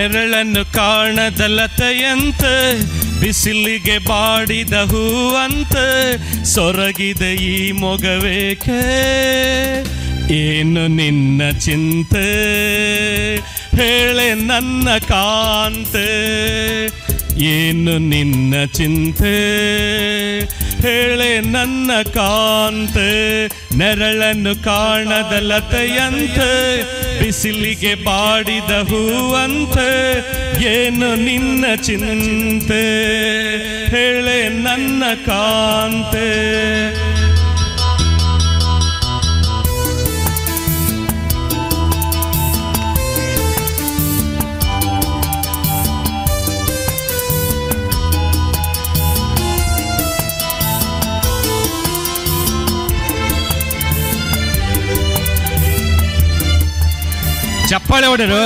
ನೆರಳನ್ನು ಕಾಣದಲತೆಯಂತ ಬಿಸಿಲಿಗೆ ಬಾಡಿದ ಹೂವಂತ ಸೊರಗಿದೆ ಈ ಮೊಗವೇಕೆ ಏನು ನಿನ್ನ ಚಿಂತೆ ಹೇಳೆ ನನ್ನ ಕಾಂತೆ ಏನು ನಿನ್ನ ಚಿಂತೆ ಹೇಳೆ ನನ್ನ ಕಾಂತೆ ನೆರಳನ್ನು ಕಾಣದ ಲತೆಯಂತ ಬಿಸಿಲಿಗೆ ಬಾಡಿದ ಹೂವಂತ ಏನು ನಿನ್ನ ಚಿಂತೆ ಹೇಳೆ ನನ್ನ ಕಾಂತೆ ಚಪ್ಪಾಳೆ ಹೊಡೆರು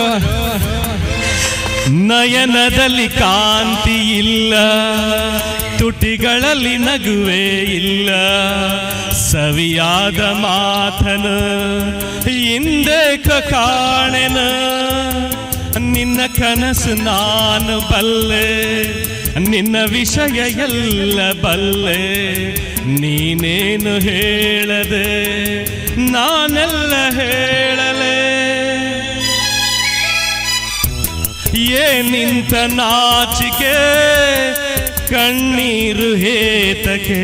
ನಯನದಲ್ಲಿ ಕಾಂತಿ ಇಲ್ಲ ತುಟಿಗಳಲ್ಲಿ ನಗುವೆ ಇಲ್ಲ ಸವಿಯಾದ ಮಾತನ ಹಿಂದೆ ಕಾಣೆನ ನಿನ್ನ ಕನಸು ನಾನು ಬಲ್ಲೆ ನಿನ್ನ ವಿಷಯ ಎಲ್ಲ ಬಲ್ಲೆ ನೀನೇನು ಹೇಳದೆ ನಾನೆಲ್ಲ ಹೇಳಲೆ ಏನಿಂತ ನಾಚಿಕೆ ಕಣ್ಣೀರು ಹೇತಕೆ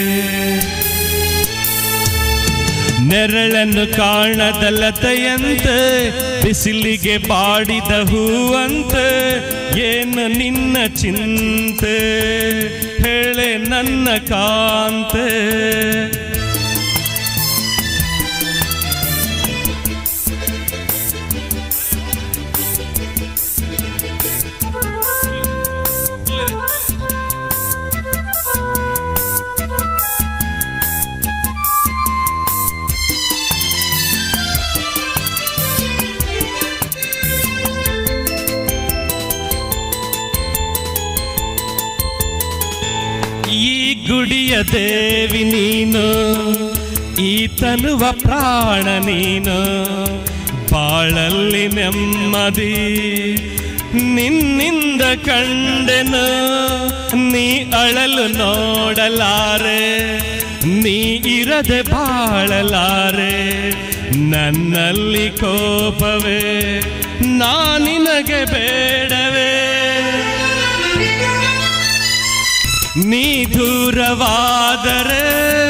ನೆರಳನ್ನು ಕಾಣದ ಲತೆಯಂತೆ ಬಿಸಿಲಿಗೆ ಬಾಡಿದ ಹೂವಂತೆ ಏನು ನಿನ್ನ ಚಿಂತೆ ಹೇಳೆ ನನ್ನ ಕಾಂತೆ ಈ ಗುಡಿಯ ದೇವಿ ನೀನು ಈ ತನುವ ಪ್ರಾಣ ನೀನು ಬಾಳಲ್ಲಿ ನೆಮ್ಮದಿ ನಿನ್ನಿಂದ ಕಂಡೆನು ನೀ ಅಳಲು ನೋಡಲಾರೆ ನೀ ಇರದೆ ಬಾಳಲಾರೆ ನನ್ನಲ್ಲಿ ಕೋಪವೇ ನಾನಿನಗೆ ಬೇಡವೇ ನೀ ದೂರವಾದರೆ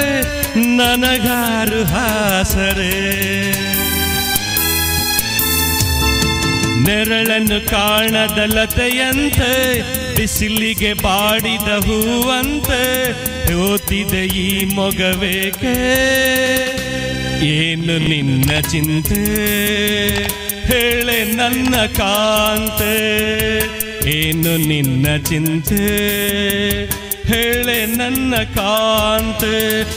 ನನಗಾರು ಹಾಸರೆ ನೆರಳನ್ನು ಕಾಣದ ಲತೆಯಂತೆ ಬಿಸಿಲಿಗೆ ಬಾಡಿದ ಹೂವಂತೆ ಓದಿದೆ ಈ ಮೊಗವೇಕೆ ಏನು ನಿನ್ನ ಚಿಂತೆ ಹೇಳೆ ನನ್ನ ಕಾಂತೆ ಏನು ನಿನ್ನ ಚಿಂತೆ ಹೇಳೆ ನನ್ನ ಕಾಂತೆ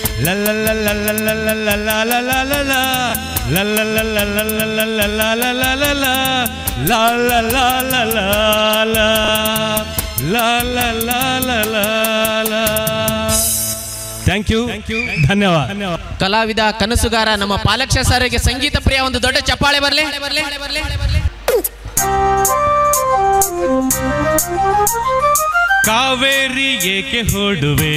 ಥ್ಯಾಂಕ್ ಯು ಧನ್ಯವಾದ ಧನ್ಯವಾದ ಕಲಾವಿದ ಕನಸುಗಾರ ನಮ್ಮ ಪಾಲಕ್ಷ ಸರ್ಗೆ ಸಂಗೀತ ಪ್ರಿಯ ಒಂದು ದೊಡ್ಡ ಚಪ್ಪಾಳೆ ಬರ್ಲಿ ಕಾವೇರಿ ಏಕೆ ಹೊಡುವೆ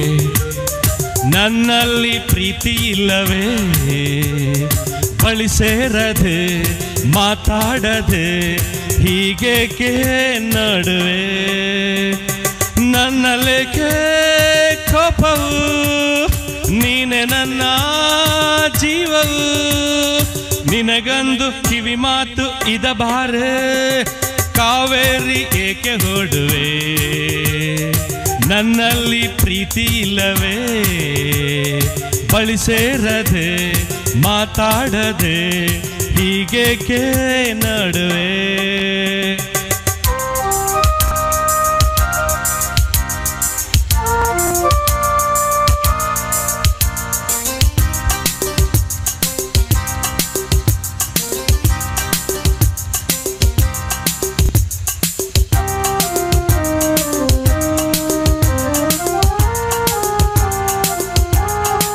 ನನ್ನಲ್ಲಿ ಪ್ರೀತಿ ಇಲ್ಲವೇ ಬಳಿ ಸೇರದೆ ಮಾತಾಡದೆ ಹೀಗೇಕೆ ನಡುವೆ ನನ್ನಲ್ಲೇಕೆ ಕೋಪವು ನೀನೆ ನನ್ನ ಜೀವವು ನಿನಗಂದು ಕಿವಿ ಮಾತು ಇದ ಬಾರೆ ಕಾವೇರಿ ಏಕೆ ಹೊಡುವೆ ನನ್ನಲ್ಲಿ ಪ್ರೀತಿ ಇಲ್ಲವೇ ಬಳಿ ಸೇರದೆ ಮಾತಾಡದೆ ಹೀಗೇಕೆ ನಡುವೆ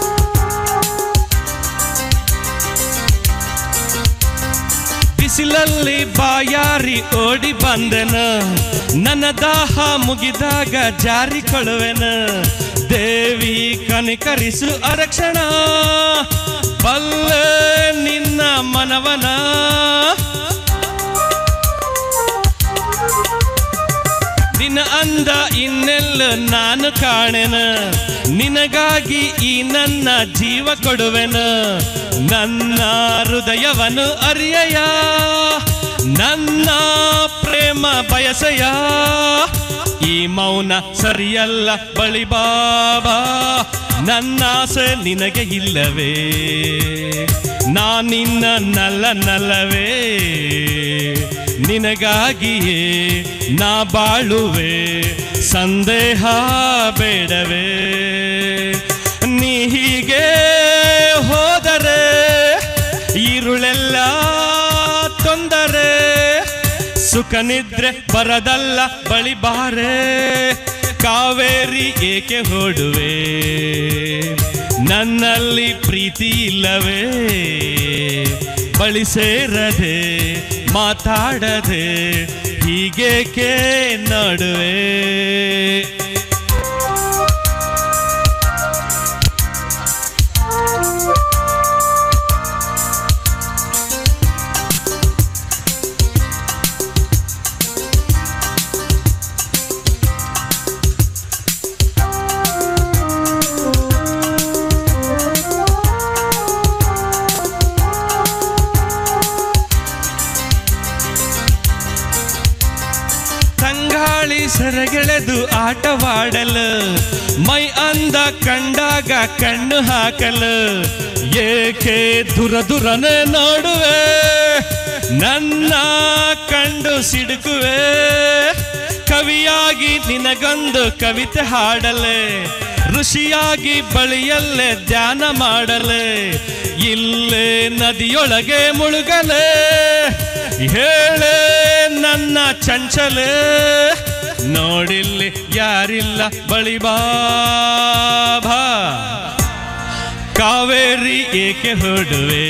ಬಿಸಿಲಲ್ಲಿ ಕಣ್ಣಲ್ಲಿ ಬಾಯಾರಿ ಓಡಿ ಬಂದೆನ ನನ್ನ ದಾಹ ಮುಗಿದಾಗ ಜಾರಿಕೊಳ್ಳುವೆನ ದೇವಿ ಕನಿಕರಿಸು ಅರಕ್ಷಣ ಬಲ್ಲೆ ನಿನ್ನ ಮನವನ ನಿನ್ನ ಅಂದ ಇನ್ನೆಲ್ಲ ನಾನು ಕಾಣೆನ ನಿನಗಾಗಿ ಈ ನನ್ನ ಜೀವ ಕೊಡುವೆನ ನನ್ನ ಹೃದಯವನ್ನು ಅರಿಯಯ ನನ್ನ ಪ್ರೇಮ ಬಯಸಯ ಈ ಮೌನ ಸರಿಯಲ್ಲ ಬಳಿ ಬಾಬಾ ನನ್ನ ಆಸೆ ನಿನಗೆ ಇಲ್ಲವೇ ನಾನಿನ್ನ ನಲ್ಲ ನಲ್ಲವೇ ನಿನಗಾಗಿಯೇ ನಾ ಬಾಳುವೆ ಸಂದೇಹ ಬೇಡವೇ ನೀ ಹೀಗೆ ಹೋದರೆ ഇരുಳೆಲ್ಲ ತೊಂದರೆ ಸುಖ ನಿದ್ರೆ ಬರದಲ್ಲ ಬಳಿ ಬಾರೆ ಕಾವೇರಿ ಏಕೆ ಹೊಡುವೆ ನನ್ನಲ್ಲಿ ಪ್ರೀತಿ ಇಲ್ಲವೇ ಬಳಿ ಸೇರದೆ ಮಾತಾಡದೆ ಹೀಗೇಕೆ ನಡುವೆ ತಂಗಾಳಿ ಸೆರಗೆಳೆದು ಆಟವಾಡಲು ಮೈ ಅಂದ ಕಂಡಾಗ ಕಣ್ಣು ಹಾಕಲು ಏಕೆ ದುರ ದುರನೆ ನೋಡುವೆ ನನ್ನ ಕಂಡು ಸಿಡುಕುವೆ ಕವಿಯಾಗಿ ನಿನಗೊಂದು ಕವಿತೆ ಹಾಡಲೆ ಋಷಿಯಾಗಿ ಬಳಿಯಲ್ಲೇ ಧ್ಯಾನ ಮಾಡಲೆ ಇಲ್ಲೇ ನದಿಯೊಳಗೆ ಮುಳುಗಲೆ ಹೇಳೆ ನನ್ನ ಚಂಚಲೆ ನೋಡಿಲ್ಲಿ ಯಾರಿಲ್ಲ ಬಳಿ ಬಾಬಾ ಕಾವೇರಿ ಏಕೆ ಹೊಡುವೆ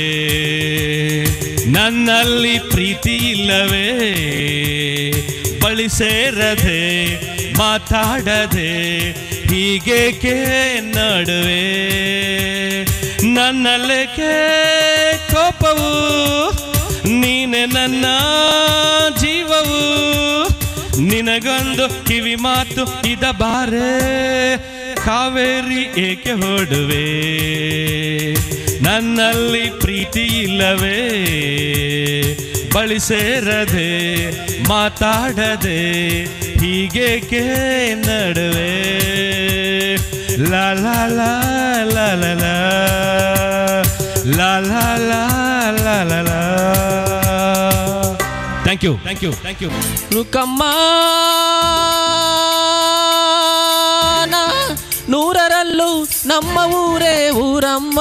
ನನ್ನಲ್ಲಿ ಪ್ರೀತಿ ಇಲ್ಲವೇ ಬಳಿ ಸೇರದೆ ಮಾತಾಡದೆ ಹೀಗೇಕೆ ನಡುವೆ ನನ್ನಲ್ಲೇಕೆ ಕೋಪವು ನೀನೆ ನನ್ನ ಜೀವವು ನಿನಗೊಂದು ಕಿವಿ ಮಾತು ಇದ ಬಾರೆ ಕಾವೇರಿ ಏಕೆ ಹೊಡುವೆ ನನ್ನಲ್ಲಿ ಪ್ರೀತಿ ಇಲ್ಲವೇ ಬಳಿ ಸೇರದೆ ಮಾತಾಡದೆ ಹೀಗೇಕೆ ನಡುವೆ ಲಾ ಲಾ ಲಾ ಲಾ ಲಾ ಲಾ ಲಾ ಲಾ ಲಾ ಲಾ ಲಾ ಲಾ thank you thank you thank you Rukamma ನೂರರಲ್ಲೂ ನಮ್ಮ ಊರೇ ಊರಮ್ಮ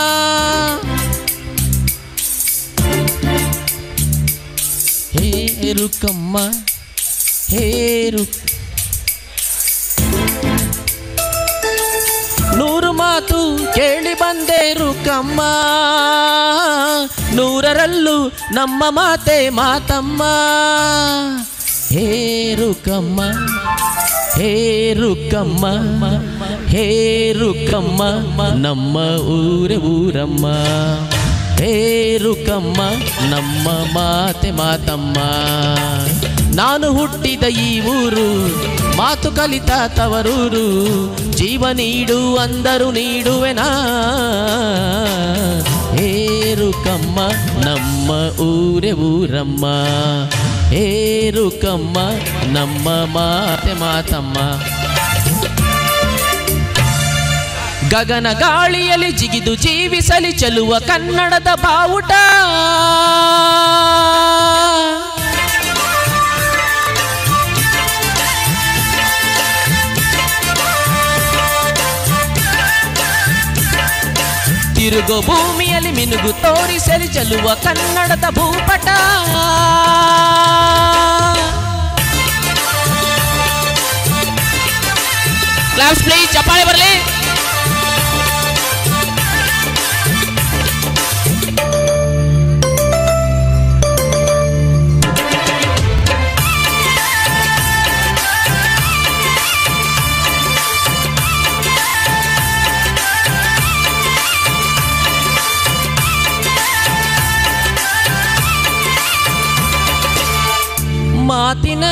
ಹೇ ರುಕಮ್ಮ ಹೇ ರು ನೂರು ಮಾತು ಕೇಳಿ ಬಂದೆ ರುಕಮ್ಮ ನೂರರಲ್ಲೂ ನಮ್ಮ ಮಾತೆ ಮಾತಮ್ಮ ಹೇ ರುಕಮ್ಮ ಹೇ ರುಕಮ್ಮ ಹೇ ರುಕಮ್ಮ ನಮ್ಮ ಊರೇ ಊರಮ್ಮ ಹೇ ರುಕಮ್ಮ ನಮ್ಮ ಮಾತೆ ಮಾತಮ್ಮ ನಾನು ಹುಟ್ಟಿದ ಈ ಊರು ಮಾತು ಕಲಿತ ತವರೂರು ಜೀವ ನೀಡು ಅಂದರು ನೀಡುವೆನಾ ಹೇರುಕಮ್ಮ ನಮ್ಮ ಊರೇ ಊರಮ್ಮ ಹೇರುಕಮ್ಮ ನಮ್ಮ ಮಾತೆ ಮಾತಮ್ಮ ಗಗನ ಗಾಳಿಯಲ್ಲಿ ಜಿಗಿದು ಜೀವಿಸಲಿ ಚೆಲುವ ಕನ್ನಡದ ಬಾವುಟ ತಿರುಗೋ ಭೂಮಿಯಲ್ಲಿ ಮಿನುಗು ತೋರಿಸಲಿ ಚೆಲುವ ಕನ್ನಡದ ಭೂಪಟ ಕ್ಲಾಸ್ ಪ್ಲೀಸ್ ಚಪ್ಪಾಳೆ ಬರಲಿ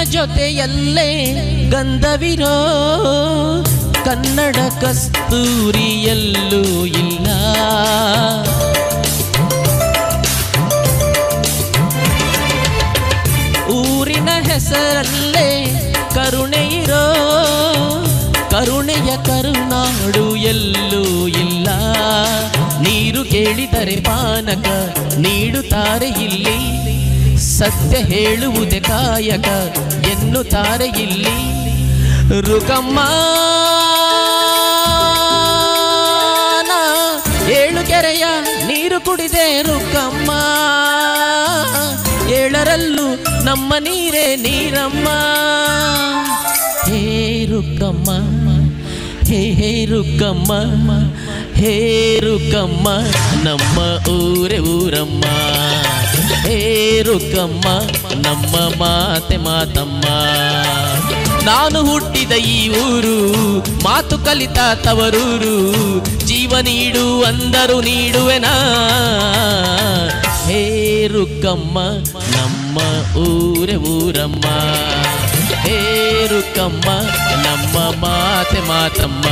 ಜೊತೆಯಲ್ಲೇ ಗಂಧವಿರೋ ಕನ್ನಡ ಕಸ್ತೂರಿ ಎಲ್ಲೂ ಇಲ್ಲ ಊರಿನ ಹೆಸರಲ್ಲೇ ಕರುಣೆ ಇರೋ ಕರುಣೆಯ ಕರುನಾಡು ಎಲ್ಲೂ ಇಲ್ಲ ನೀರು ಕೇಳಿದರೆ ಪಾನಕ ನೀಡುತ್ತಾರೆ ಇಲ್ಲಿ ಸತ್ಯ ಹೇಳುವುದೇ ಕಾಯಕ ಎನ್ನುತ್ತಾರೆ ಇಲ್ಲಿ ರುಕಮ್ಮ ನಾ ಏಳು ಕೆರೆಯ ನೀರು ಕುಡಿದೆ ರುಕ್ಕಮ್ಮ ಏಳರಲ್ಲೂ ನಮ್ಮ ನೀರೇ ನೀರಮ್ಮ ಹೇ ರುಕ್ಕಮ್ಮ ಹೇ ಹೇ ರುಕ್ಕಮ್ಮ ಹೇ ರುಕ್ಕಮ್ಮ ನಮ್ಮ ಊರೇ ಊರಮ್ಮ ಹೇ ರುಕ್ಕಮ್ಮ ನಮ್ಮ ಮಾತೆ ಮಾತಮ್ಮ ನಾನು ಹುಟ್ಟಿದ ಈ ಊರು ಮಾತು ಕಲಿತ ತವರೂರು ಜೀವ ನೀಡು ಅಂದರು ನೀಡುವೆನಾ ಹೇ ರುಕ್ಕಮ್ಮ ನಮ್ಮ ಊರೇ ಊರಮ್ಮ ಹೇ ರುಕ್ಕಮ್ಮ ನಮ್ಮ ಮಾತೆ ಮಾತಮ್ಮ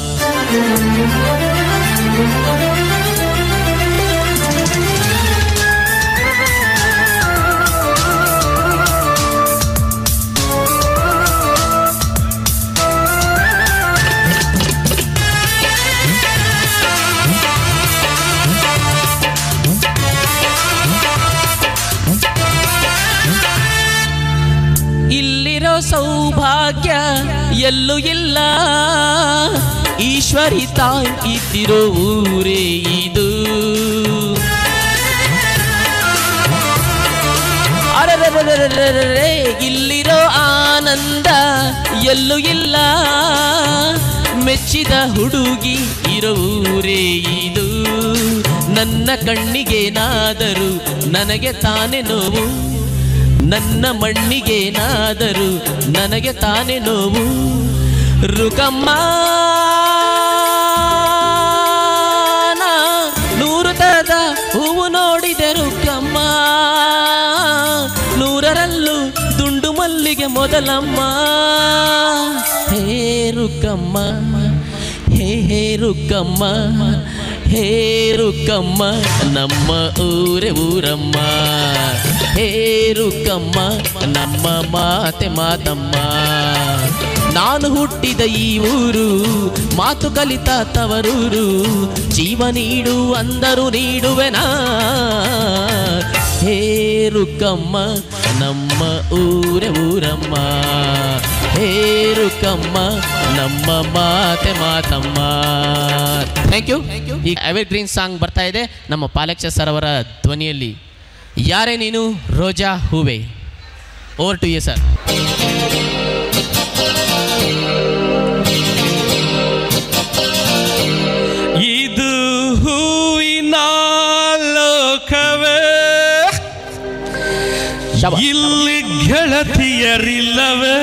ಇಲ್ಲಿರೋ ಸೌಭಾಗ್ಯ ಎಲ್ಲೂ ಇಲ್ಲ ಈಶ್ವರಿ ತಾಯಿ ಇದ್ದಿರೋ ಊರೇ ಇದು ಅರರರರರರರೆ, ಇಲ್ಲಿರೋ ಆನಂದ ಎಲ್ಲೂ ಇಲ್ಲ ಮೆಚ್ಚಿದ ಹುಡುಗಿ ಇರೋ ಊರೇ ಇದು ನನ್ನ ಕಣ್ಣಿಗೇನಾದರೂ ನನಗೆ ತಾನೇ ನೋವು ನನ್ನ ಮಣ್ಣಿಗೇನಾದರೂ ನನಗೆ ತಾನೇ ನೋವು ರುಕಮ್ಮ ನಾ ನೂರು ತರದ ಹೂವು ನೋಡಿದೆ ರುಕಮ್ಮ ನೂರರಲ್ಲೂ ದುಂಡು ಮಲ್ಲಿಗೆ ಮೊದಲಮ್ಮ ಹೇ ರುಕಮ್ಮ ಹೇ ಹೇ ರುಕ್ಕಮ್ಮ ಹೇ ರುಕ್ಕಮ್ಮ ನಮ್ಮ ಊರೇ ಊರಮ್ಮ ಹೇ ರುಕ್ಕಮ್ಮ ನಮ್ಮ ಮಾತೆ ಮಾತಮ್ಮ ನಾನು ಹುಟ್ಟಿದ ಈ ಊರು ಮಾತು ಕಲಿತ ತವರೂರು ಜೀವ ನೀಡು ಅಂದರು ನೀಡುವೆನಾ ಹೇ ರುಕ್ಕಮ್ಮ ನಮ್ಮ ಊರೇ ಊರಮ್ಮ ಹೇ ರುಕ್ಕಮ್ಮ ನಮ್ಮ ಮಾತೆ ಮಾತಮ್ಮ ಥ್ಯಾಂಕ್ ಯು ಈ ಎವರ್ ಗ್ರೀನ್ ಸಾಂಗ್ ಬರ್ತಾ ಇದೆ ನಮ್ಮ ಪಾಲಕ್ಷ ಸರ್ ಅವರ ಧ್ವನಿಯಲ್ಲಿ ಯಾರೇ ನೀನು ರೋಜಾ ಹೂವೆ ಓವರ್ ಟು ಯು ಸರ್ ಇದು ಹೂವಿನ ಲೋಕವೇ ಶಬಾಷ್. ಇಲ್ಲಿ ಗೆಳತಿಯರಿಲ್ಲವೇ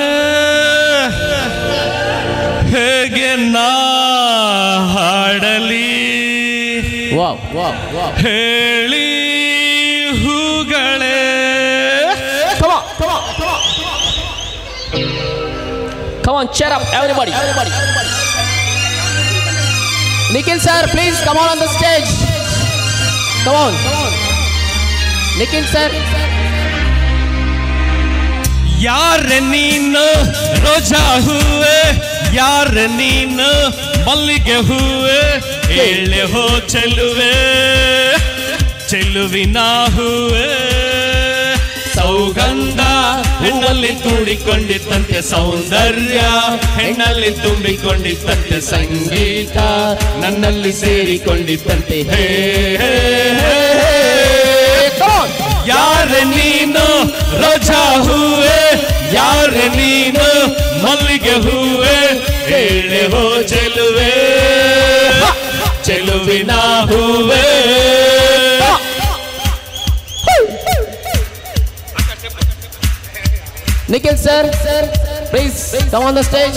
ಹೇಗೆ ನಾ ಹಾಡಲಿ ವಾವ್ ವಾವ್ ವಾವ್ ಹೇಳಿ ಹೂಗಳೇ Come on, come on, come on. Come on, cheer up, everybody. everybody. Nikhil sir, please come on on the stage. Come on. Nikhil sir. ಯಾರ ನೀನು ರೋಜಾ ಹೂವೆ ಯಾರ ನೀನು ಮಲ್ಲಿಗೆ ಹೂವೆ ಹೇಳೆ ಹೋ ಚೆಲುವೆ ಚೆಲುವಿನ ಹೂವೆ ಸೌಗಂಧ ಹೆಣ್ಣಲ್ಲಿ ತೂಡಿಕೊಂಡಿತ್ತಂತೆ ಸೌಂದರ್ಯ ಹೆಣ್ಣಲ್ಲಿ ತುಂಬಿಕೊಂಡಿತ್ತಂತೆ ಸಂಗೀತ ನನ್ನಲ್ಲಿ ಸೇರಿಕೊಂಡಿತ್ತಂತೆ ಹೇ ಹೇ, ಹೇ, ಹೇ. Come on. ಯಾರ ನೀನು ರೋಜಾ ಹೂವೆ ಯಾರ ನೀನು ಮಲ್ಲಿಗೆ ಹೂವೆ ಹೇಳೆ ಹೋ ಚೆಲುವೆ ಚೆಲುವಿನ ಹೂವೆ Nikhil sir, please come on the stage.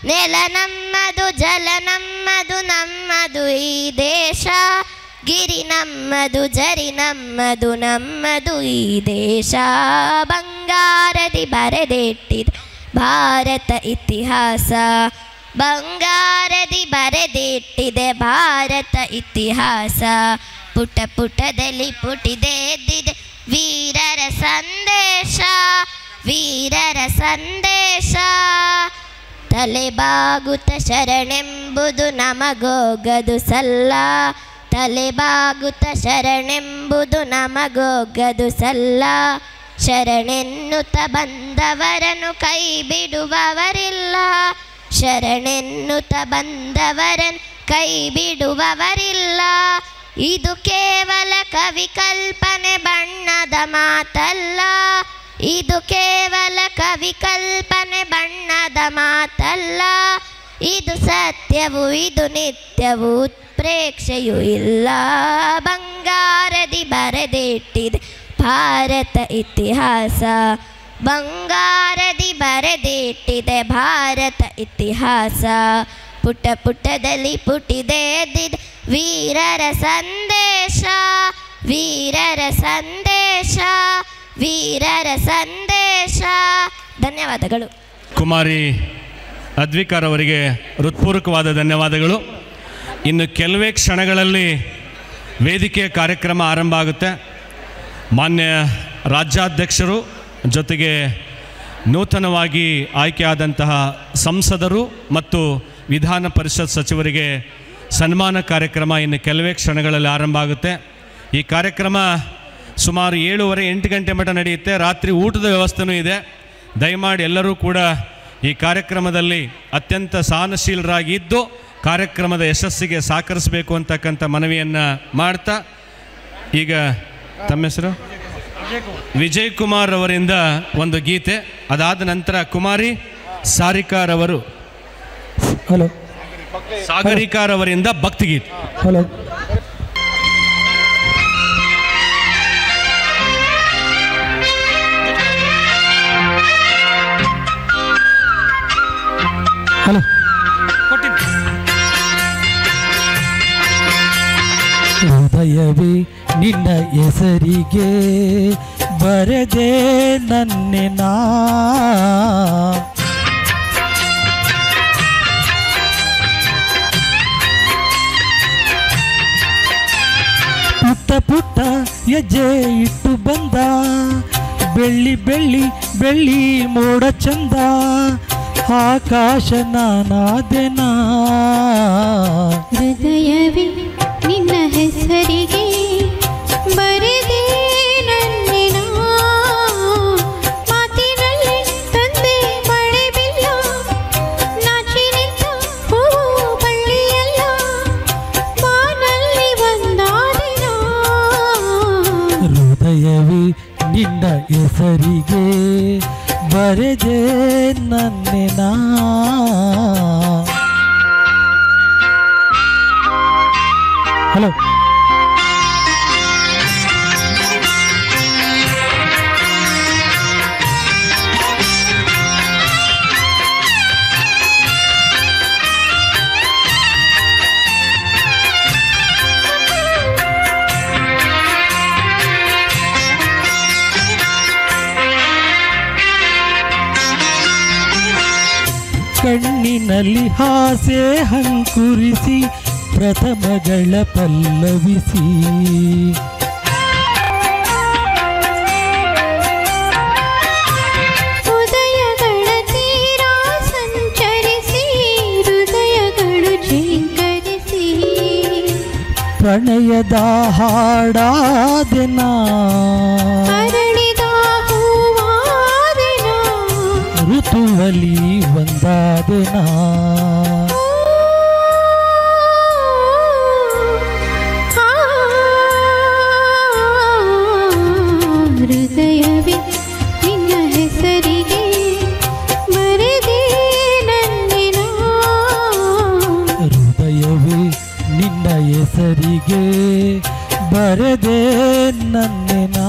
ನೆಲ ನಮ್ಮದು ಜಲ ನಮ್ಮದು ನಮ್ಮದು ಈ ದೇಶ ಗಿರಿ ನಮ್ಮದು ಜರಿ ನಮ್ಮದು ನಮ್ಮದು ಈ ದೇಶ ಬಂಗಾರದಿ ಬರೆದಿಟ್ಟಿದೆ ಭಾರತ ಇತಿಹಾಸ ಬಂಗಾರದಿ ಬರೆದಿಟ್ಟಿದೆ ಭಾರತ ಇತಿಹಾಸ ಪುಟ ಪುಟದಲ್ಲಿ ಪುಟಿದೆ ಎದ್ದಿದೆ ವೀರರ ಸಂದೇಶ ವೀರರ ಸಂದೇಶ ತಲೆಬಾಗುತ್ತ ಶರಣೆಂಬುದು ನಮಗೋಗದು ಸಲ್ಲ ತಲೆಬಾಗುತ್ತ ಶರಣೆಂಬುದು ನಮಗೋಗದು ಸಲ್ಲ ಶರಣೆನ್ನುತ್ತ ಬಂದವರನ್ನು ಕೈ ಬಿಡುವವರಿಲ್ಲ ಶರಣೆನ್ನುತ್ತ ಬಂದವರನ್ನು ಕೈ ಬಿಡುವವರಿಲ್ಲ ಇದು ಕೇವಲ ಕವಿ ಕಲ್ಪನೆ ಬಣ್ಣದ ಮಾತಲ್ಲ ಇದು ಕೇವಲ ಕವಿ ಕಲ್ಪನೆ ಬಣ್ಣದ ಮಾತಲ್ಲ ಇದು ಸತ್ಯವು ಇದು ನಿತ್ಯವು ಉತ್ಪ್ರೇಕ್ಷೆಯೂ ಇಲ್ಲ ಬಂಗಾರದಿ ಬರೆದಿಟ್ಟಿದೆ ಭಾರತ ಇತಿಹಾಸ ಬಂಗಾರದಿ ಬರೆದಿಟ್ಟಿದೆ ಭಾರತ ಇತಿಹಾಸ ಪುಟ ಪುಟದಲ್ಲಿ ಪುಟಿದೆ ಎದ್ದಿದೆ ವೀರರ ಸಂದೇಶ ವೀರರ ಸಂದೇಶ ವೀರರ ಸಂದೇಶ ಧನ್ಯವಾದಗಳು ಕುಮಾರಿ ಅದ್ವಿಕಾರ್ ಅವರಿಗೆ ಹೃತ್ಪೂರ್ವಕವಾದ ಧನ್ಯವಾದಗಳು ಇನ್ನು ಕೆಲವೇ ಕ್ಷಣಗಳಲ್ಲಿ ವೇದಿಕೆಯ ಕಾರ್ಯಕ್ರಮ ಆರಂಭ ಆಗುತ್ತೆ ಮಾನ್ಯ ರಾಜ್ಯಾಧ್ಯಕ್ಷರು ಜೊತೆಗೆ ನೂತನವಾಗಿ ಆಯ್ಕೆಯಾದಂತಹ ಸಂಸದರು ಮತ್ತು ವಿಧಾನ ಪರಿಷತ್ ಸಚಿವರಿಗೆ ಸನ್ಮಾನ ಕಾರ್ಯಕ್ರಮ ಇನ್ನು ಕೆಲವೇ ಕ್ಷಣಗಳಲ್ಲಿ ಆರಂಭ ಆಗುತ್ತೆ ಈ ಕಾರ್ಯಕ್ರಮ ಸುಮಾರು ಏಳುವರೆ ಎಂಟು ಗಂಟೆ ಮಟ್ಟ ನಡೆಯುತ್ತೆ ರಾತ್ರಿ ಊಟದ ವ್ಯವಸ್ಥೆನೂ ಇದೆ ದಯಮಾಡಿ ಎಲ್ಲರೂ ಕೂಡ ಈ ಕಾರ್ಯಕ್ರಮದಲ್ಲಿ ಅತ್ಯಂತ ಸಹನಶೀಲರಾಗಿ ಇದ್ದು ಕಾರ್ಯಕ್ರಮದ ಯಶಸ್ಸಿಗೆ ಸಹಕರಿಸಬೇಕು ಅಂತಕ್ಕಂಥ ಮನವಿಯನ್ನು ಮಾಡ್ತಾ ಈಗ ತಮ್ಮ ಹೆಸರು ವಿಜಯ್ ಕುಮಾರ್ ಅವರಿಂದ ಒಂದು ಗೀತೆ ಅದಾದ ನಂತರ ಕುಮಾರಿ ಸಾರಿಕಾರವರು ಹಲೋ ಸಾಗರಿಕಾರ್ ಅವರಿಂದ ಭಕ್ತಿಗೀತೆ ಹಲೋ ಹಲೋ ಹೃದಯವೇ ನಿನ್ನ ಹೆಸರಿಗೆ ಬರದೆ ನನ್ನೆನ ಪುಟ್ಟ ಪುಟ್ಟ ಹೆಜ್ಜೆ ಇಟ್ಟು ಬಂದ ಬೆಳ್ಳಿ ಬೆಳ್ಳಿ ಬೆಳ್ಳಿ ಮೋಡ ಚಂದ ಆಕಾಶ ನಾನಾದೆನಾ ಹೃದಯವೇ ನಿನ್ನ ಹೆಸರಿಗೆ ಬರೆದೆ ನನ್ನೆನ ಮಾತಿನಲ್ಲಿ ತಂದೆ ಮಳೆ ಬಿಲ್ಲ ನಾಚಿ ನಿಂತ ಹೂವು ಬಳ್ಳಿಯಲ್ಲ ಬಾನಲ್ಲಿ ಒಂದಾದಿನ ಹೃದಯವೇ ನಿನ್ನ ಹೆಸರಿಗೆ ಬರೆದೆ ನನ್ನೆನಾ ಹಲೋ ಕಣ್ಣಿನಲ್ಲಿ ಹಾಸೆ ಹಂಕುರಿಸಿ ಪ್ರಥಮಗಳ ಪಲ್ಲವಿಸಿ ಉದಯಗಳ ತೀರ ಸಂಚರಿಸಿ ಹೃದಯಗಳು ಝೇಂಕರಿಸಿ ಪ್ರಣಯದ ಹಾಡಾದೆನಾ ಅರಳಿದ ಹೂವಾದೆನ ಋತುವಲಿ ಒಂದಾದೆನಾ ಹೃದಯವೇ ನಿನ್ನ ಹೆಸರಿಗೆ ಬರೆದೆ ನನ್ನೆನ ಹೃದಯವೇ ನಿನ್ನ ಹೆಸರಿಗೆ ಬರೆದೆ ನನ್ನೆನಾ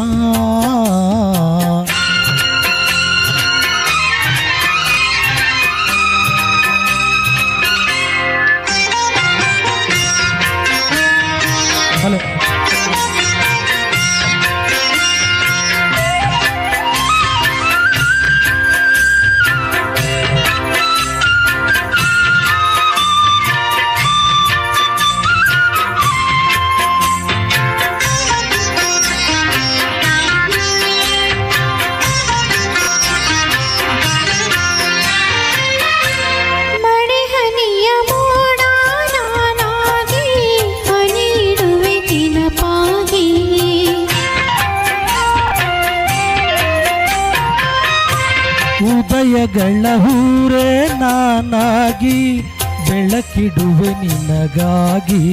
ಹೃದಯಗಳ ಊರೇ ನಾನಾಗಿ ಬೆಳಕಿಡುವೆ ನಿನಗಾಗಿ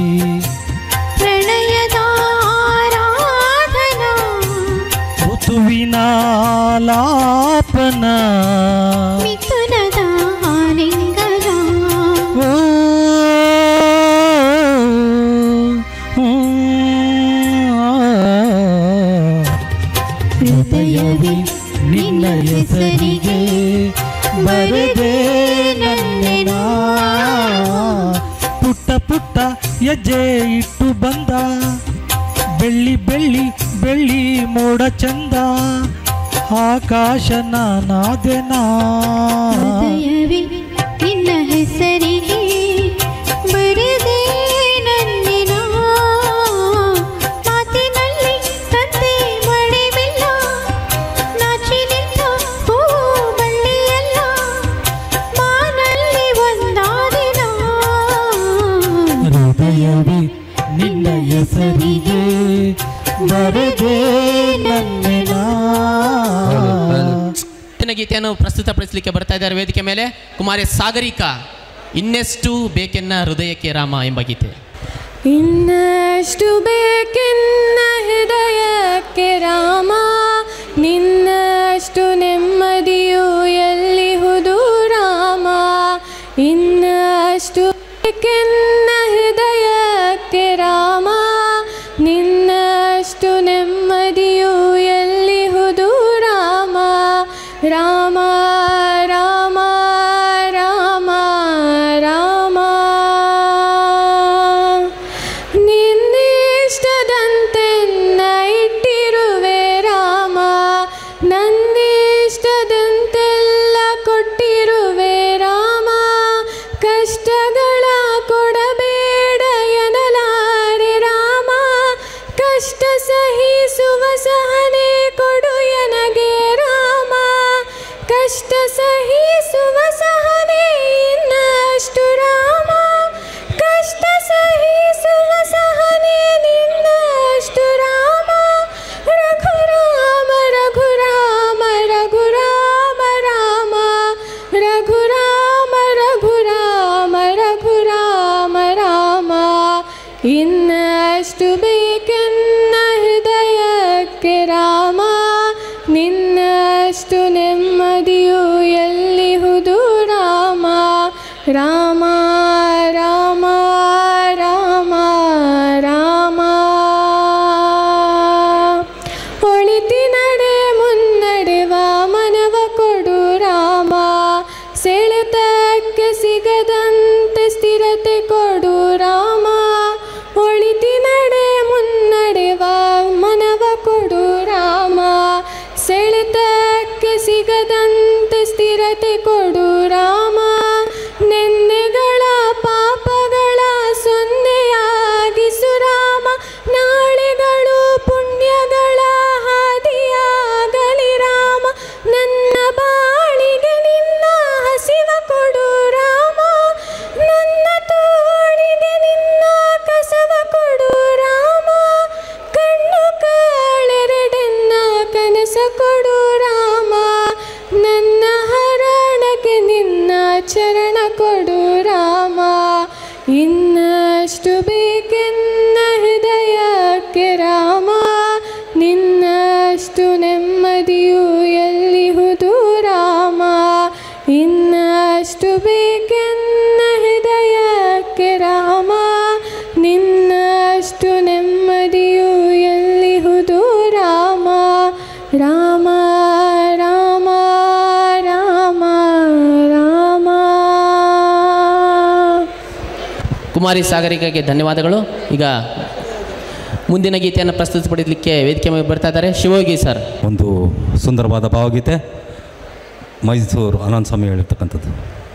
ಪ್ರಣಯದ ಆರಾಧನಾ ಋತುವಿನ ಲಾಪನ ಮಿಥುನದ ಆಲಿಂಗನ ಓ, ಹೃದಯವೇ ನಿನ್ನ ಹೆಸರಿಗೆ ಬರದೆ ನನ್ನೆನ ಪುಟ್ಟ ಪುಟ್ಟ ಹೆಜ್ಜೆ ಇಟ್ಟು ಬಂದ ಬೆಳ್ಳಿ ಬೆಳ್ಳಿ ಬೆಳ್ಳಿ ಮೋಡ ಚಂದ ಆಕಾಶ ನಾನಾದೆನಾ ಹೃದಯವೇ ನಿನ್ನ ಹೆಸರಿಗೆ ಬರದೆ ನನ್ನಿನ ಮಾತಿನಲ್ಲಿ ತಂದೆ ಮಳೆವಿಲ್ಲ ನಾಚಿ ನಿಂತ ಹೂ ಬಳ್ಳಿಯಲ್ಲ ಮಾನಲ್ಲಿ ಒಂದಾದಿನ ಹೃದಯವೇ ನಿನ್ನ ಹೆಸರಿಗೆ ಬರದೆ ನನ್ನೆನ ಇವತ್ತಿನ ಗೀತೆಯನ್ನು ಪ್ರಸ್ತುತಪಡಿಸಲಿಕ್ಕೆ ಬರ್ತಾ ಇದ್ದಾರೆ ವೇದಿಕೆ ಮೇಲೆ ಕುಮಾರಿ ಸಾಗರಿಕಾ ಇನ್ನೆಷ್ಟು ಬೇಕೆನ್ನ ಹೃದಯಕ್ಕೆ ರಾಮ ಎಂಬ ಗೀತೆ ಇನ್ನಷ್ಟು ಬೇಕೆನ್ನ ಹೃದಯಕ್ಕೆ ರಾಮ ನಿನ್ನಷ್ಟು ನೆಮ್ಮದಿಯು ಎಲ್ಲಿಹುದು ರಾಮ ಇನ್ನಷ್ಟು ಬೇಕೆನ್ನ ಹೃದಯಕ್ಕೆ ರಾಮ ನಿನ್ನಷ್ಟು ನೆಮ್ಮದಿಯು ಎಲ್ಲಿಹುದು ರಾಮ ರಾಮ ರಾಮ ರಾಮ ರಾಮ ನಿನ್ನಿಷ್ಟದಂತೆನ್ನ ಇಟ್ಟಿರುವೆ ರಾಮ ನನ್ನಿಷ್ಟದಂತೆಲ್ಲ ಕೊಟ್ಟಿರುವೆ ರಾಮ ಕಷ್ಟಗಳ ಕೊಡಬೇಡ ಎನ್ನಲಾರೆ ರಾಮ ಕಷ್ಟ ಸಹಿಸುವ ಸಹನೆ ಕೊಡು ಎನಗೆ ರಾಮ ಕಷ್ಟ ಸಹಿಸುವ ಸಹನೆ ಇನ್ನಷ್ಟು ರಾಮ ಕಷ್ಟ ಸಹಿಸುವ ಸಹನೆ ನಿನ್ನಷ್ಟು ರಾಮ ರಘುರಾಮ ರಘುರಾಮ ರಘುರಾಮ ರಾಮ ರಘುರಾಮ ರಘುರಾಮ ರಘುರಾಮ ರಾಮ ಇನ್ನಷ್ಟು ಬೇಕೆನ್ನ ಹೃದಯಕ್ಕೆ ರಾಮ ನಿನ್ನಷ್ಟು ನೆಮ್ಮದಿಯು ಎಲ್ಲಿಹುದು ರಾಮ ರಾಮ ರಾಮ ರಾಮ ರಾಮ ಒಳಿತಿ ನಡೆ ಮುನ್ನಡೆವ ಮನವ ಕೊಡು ರಾಮ ಸೆಳೆತಕ್ಕೆ ಸಿಗದಂತೆ ಸ್ಥಿರತೆ ಕೊಡು ರಾಮ ಒಳಿತಿ ನಡೆ ಮುನ್ನಡೆವ ಮನವ ಕೊಡು ರಾಮ ಸೆಳೆತಕ್ಕೆ ಸಿಗದಂತೆ ಸ್ಥಿರತೆ ಕೊಡು ರಾಮ ನೆನ್ನೆಗಳ ಪಾಪಗಳ ಸೊನ್ನೆಯಾಗಿಸು ರಾಮ ನಾಳೆಗಳು ಪುಣ್ಯಗಳ ಹಾದಿಯಾಗಲಿ ರಾಮ ನನ್ನ ಬಾಳಿಗೆ ನಿನ್ನ ಹಸಿವ ಕೊಡು ರಾಮ ನನ್ನ ತೋಳಿಗೆ ನಿನ್ನ ಕಸವ ಕೊಡು ರಾಮ ಕಣ್ಣು ಕಾಳೆರಡೆನ್ನ ಕನಸ ಕೊಡು ರಾಮ ನನ್ನ ಹರಣಕ್ಕೆ ನಿನ್ನ ಚರಣ ಕೊಡು ರಾಮ ಇನ್ನಷ್ಟು ಬೇಕೆನ್ನ ಹೃದಯಕ್ಕೆ ರಾಮ ನಿನ್ನಷ್ಟು ನೆಮ್ಮದಿಯು ಎಲ್ಲಿಹುದು ರಾಮ ಇನ್ನಷ್ಟು ಬೇಕೆನ್ನ ಹೃದಯಕ್ಕೆ ರಾಮ ನಿನ್ನಷ್ಟು ನೆಮ್ಮದಿಯು ಎಲ್ಲಿಹುದು ರಾಮ ರಾಮ ರಾಮ ರಾಮ ರಾಮ ಕುಮಾರಿ ಸಾಗರಿಕಾಗೆ ಧನ್ಯವಾದಗಳು ಈಗ ಮುಂದಿನ ಗೀತೆಯನ್ನು ಪ್ರಸ್ತುತಪಡಿಸಲಿಕ್ಕೆ ವೇದಿಕೆ ಮೇಲೆ ಬರ್ತಾ ಇದ್ದಾರೆ ಶಿವಯೋಗಿ ಸರ್ ಒಂದು ಸುಂದರವಾದ ಭಾವಗೀತೆ ಮೈಸೂರು ಆನಂದ್ ಸ್ವಾಮಿ ಹೇಳಿರ್ತಕ್ಕಂಥದ್ದು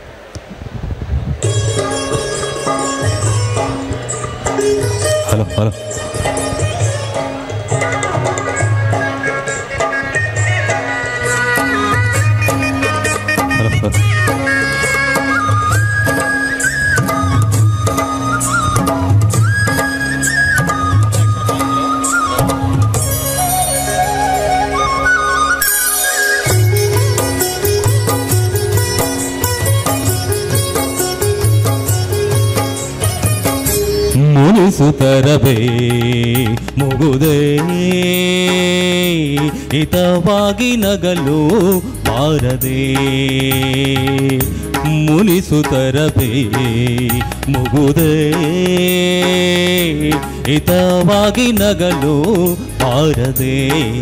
ಹಲೋ ಹಲೋ ಹಲೋ ಹಲೋ ಿ ಮುನಿಸುತ್ತರಬೇ ಮುಗುದೇ ಹಿತವಾಗಿ ನಗಲು ಬಾರದೆ ಮುನಿಸುತ್ತರಬೇ ಮುಗುದೇ ಹಿತವಾಗಿ ನಗಲು ಬಾರದೆ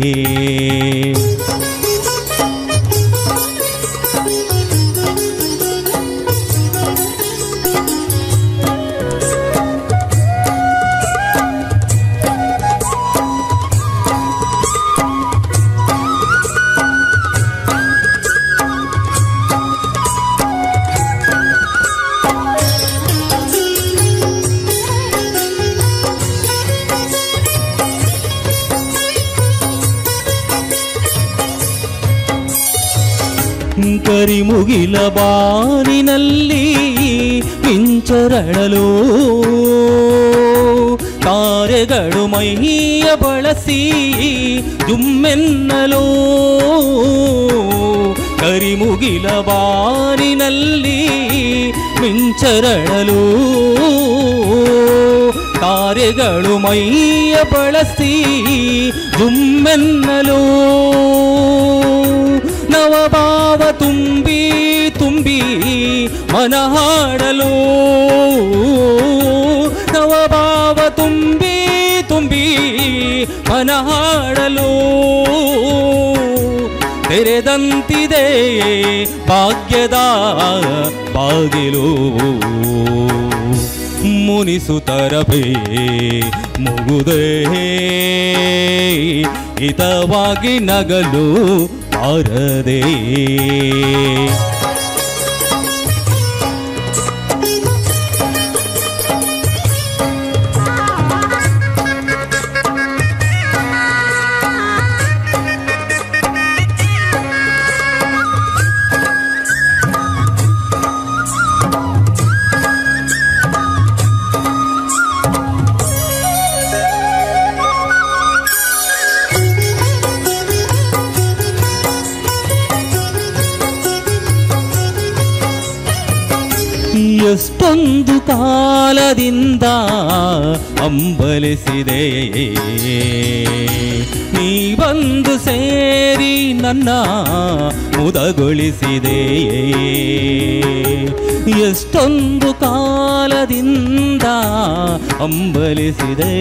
ಕರಿಮುಗಿಲ ಬಾರಿನಲ್ಲಿ ಮಿಂಚರಳಲು ತಾರೆಗಳು ಮೈಯ ಬಳಸಿ ಜುಮ್ಮೆನ್ನಲು ಕರಿಮುಗಿಲ ಬಾರಿನಲ್ಲಿ ಮಿಂಚರಳಲು ತಾರೆಗಳು ಮೈಯ ಬಳಸಿ ಜುಮ್ಮೆನ್ನಲು ನವಭಾವ ತುಂಬಿ ತುಂಬಿ ಮನ ಹಾಡಲು ನವಭಾವ ತುಂಬಿ ತುಂಬಿ ಮನ ಹಾಡಲು ತೆರೆದಂತಿದೆ ಭಾಗ್ಯದ ಬಾಗಿಲು ಮುನಿಸುತ್ತರಬೇ ಮುಗುದೇ ಹಿತವಾಗಿ ನಗಲು ಬಾರದೆ ಎಷ್ಟೊಂದು ಕಾಲದಿಂದ ಅಂಬಲಿಸಿದೆ ನೀ ಬಂದು ಸೇರಿ ನನ್ನ ಮುದಗೊಳಿಸಿದೆ ಎಷ್ಟೊಂದು ಕಾಲದಿಂದ ಅಂಬಲಿಸಿದೆ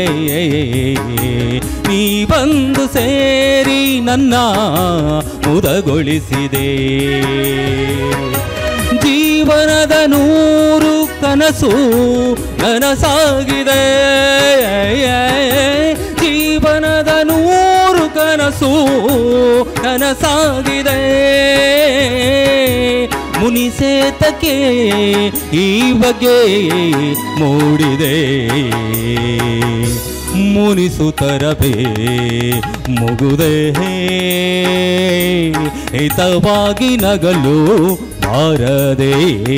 ನೀ ಬಂದು ಸೇರಿ ನನ್ನ ಮುದಗೊಳಿಸಿದೆ ಜೀವನದ ನೂರು ಕನಸು ನನಸಾಗಿದೆ ಜೀವನದ ನೂರು ಕನಸು ನನಸಾಗಿದೆ ಮುನಿಸೇತಕ್ಕೆ ಈ ಬಗ್ಗೆ ಮೂಡಿದೆ ಮುನಿಸುತ್ತರಬೇ ಮುಗುದೇ ಹಿತವಾಗಿ ನಗಲು ಬಾರದೆ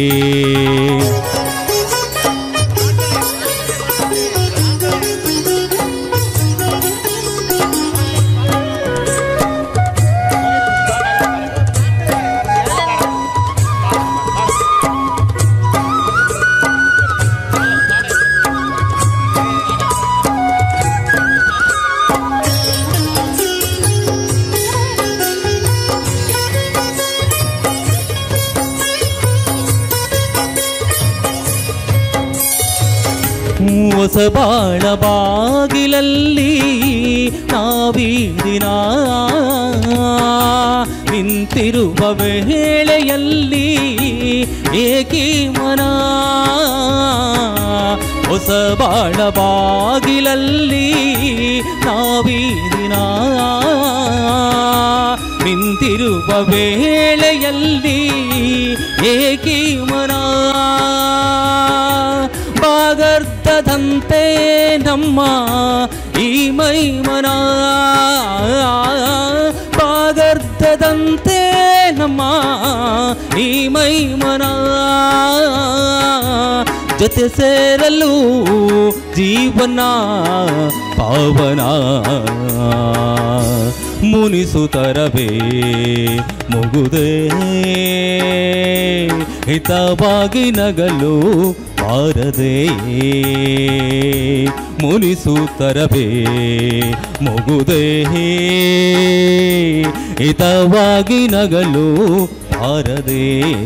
ಹೊಸ ಬಾಳ ಬಾಗಿಲಲ್ಲಿ ನಾವೀದಿನ ನಿಂತಿರುವ ವೇಳೆಯಲ್ಲಿ ಏಕಿ ಮನ ಹೊಸ ಬಾಳ ಬಾಗಿಲಲ್ಲಿ ನಾವೀದಿನ ನಿಂತಿರುವ ವೇಳೆಯಲ್ಲಿ ಏಕಿ ಮನ ಬಾಗರ್ಧದಂತೆ ನಮ್ಮ ಈ ಮೈಮನ ಬಾಗರ್ಧದಂತೆ ನಮ್ಮ ಈ ಮೈಮನ ಜೊತೆ ಸೇರಲು ಜೀವನ ಪಾವನ ಮುನಿಸುತ್ತರವೇ ಮುಗುದೇ ಹಿತವಾಗಿ ನಗಲು ಬಾರದೆ ಮುನಿಸುತ್ತರವೇ ಮುಗುದೇ ಹಿತವಾಗಿ ನಗಲು ಬಾರದೆ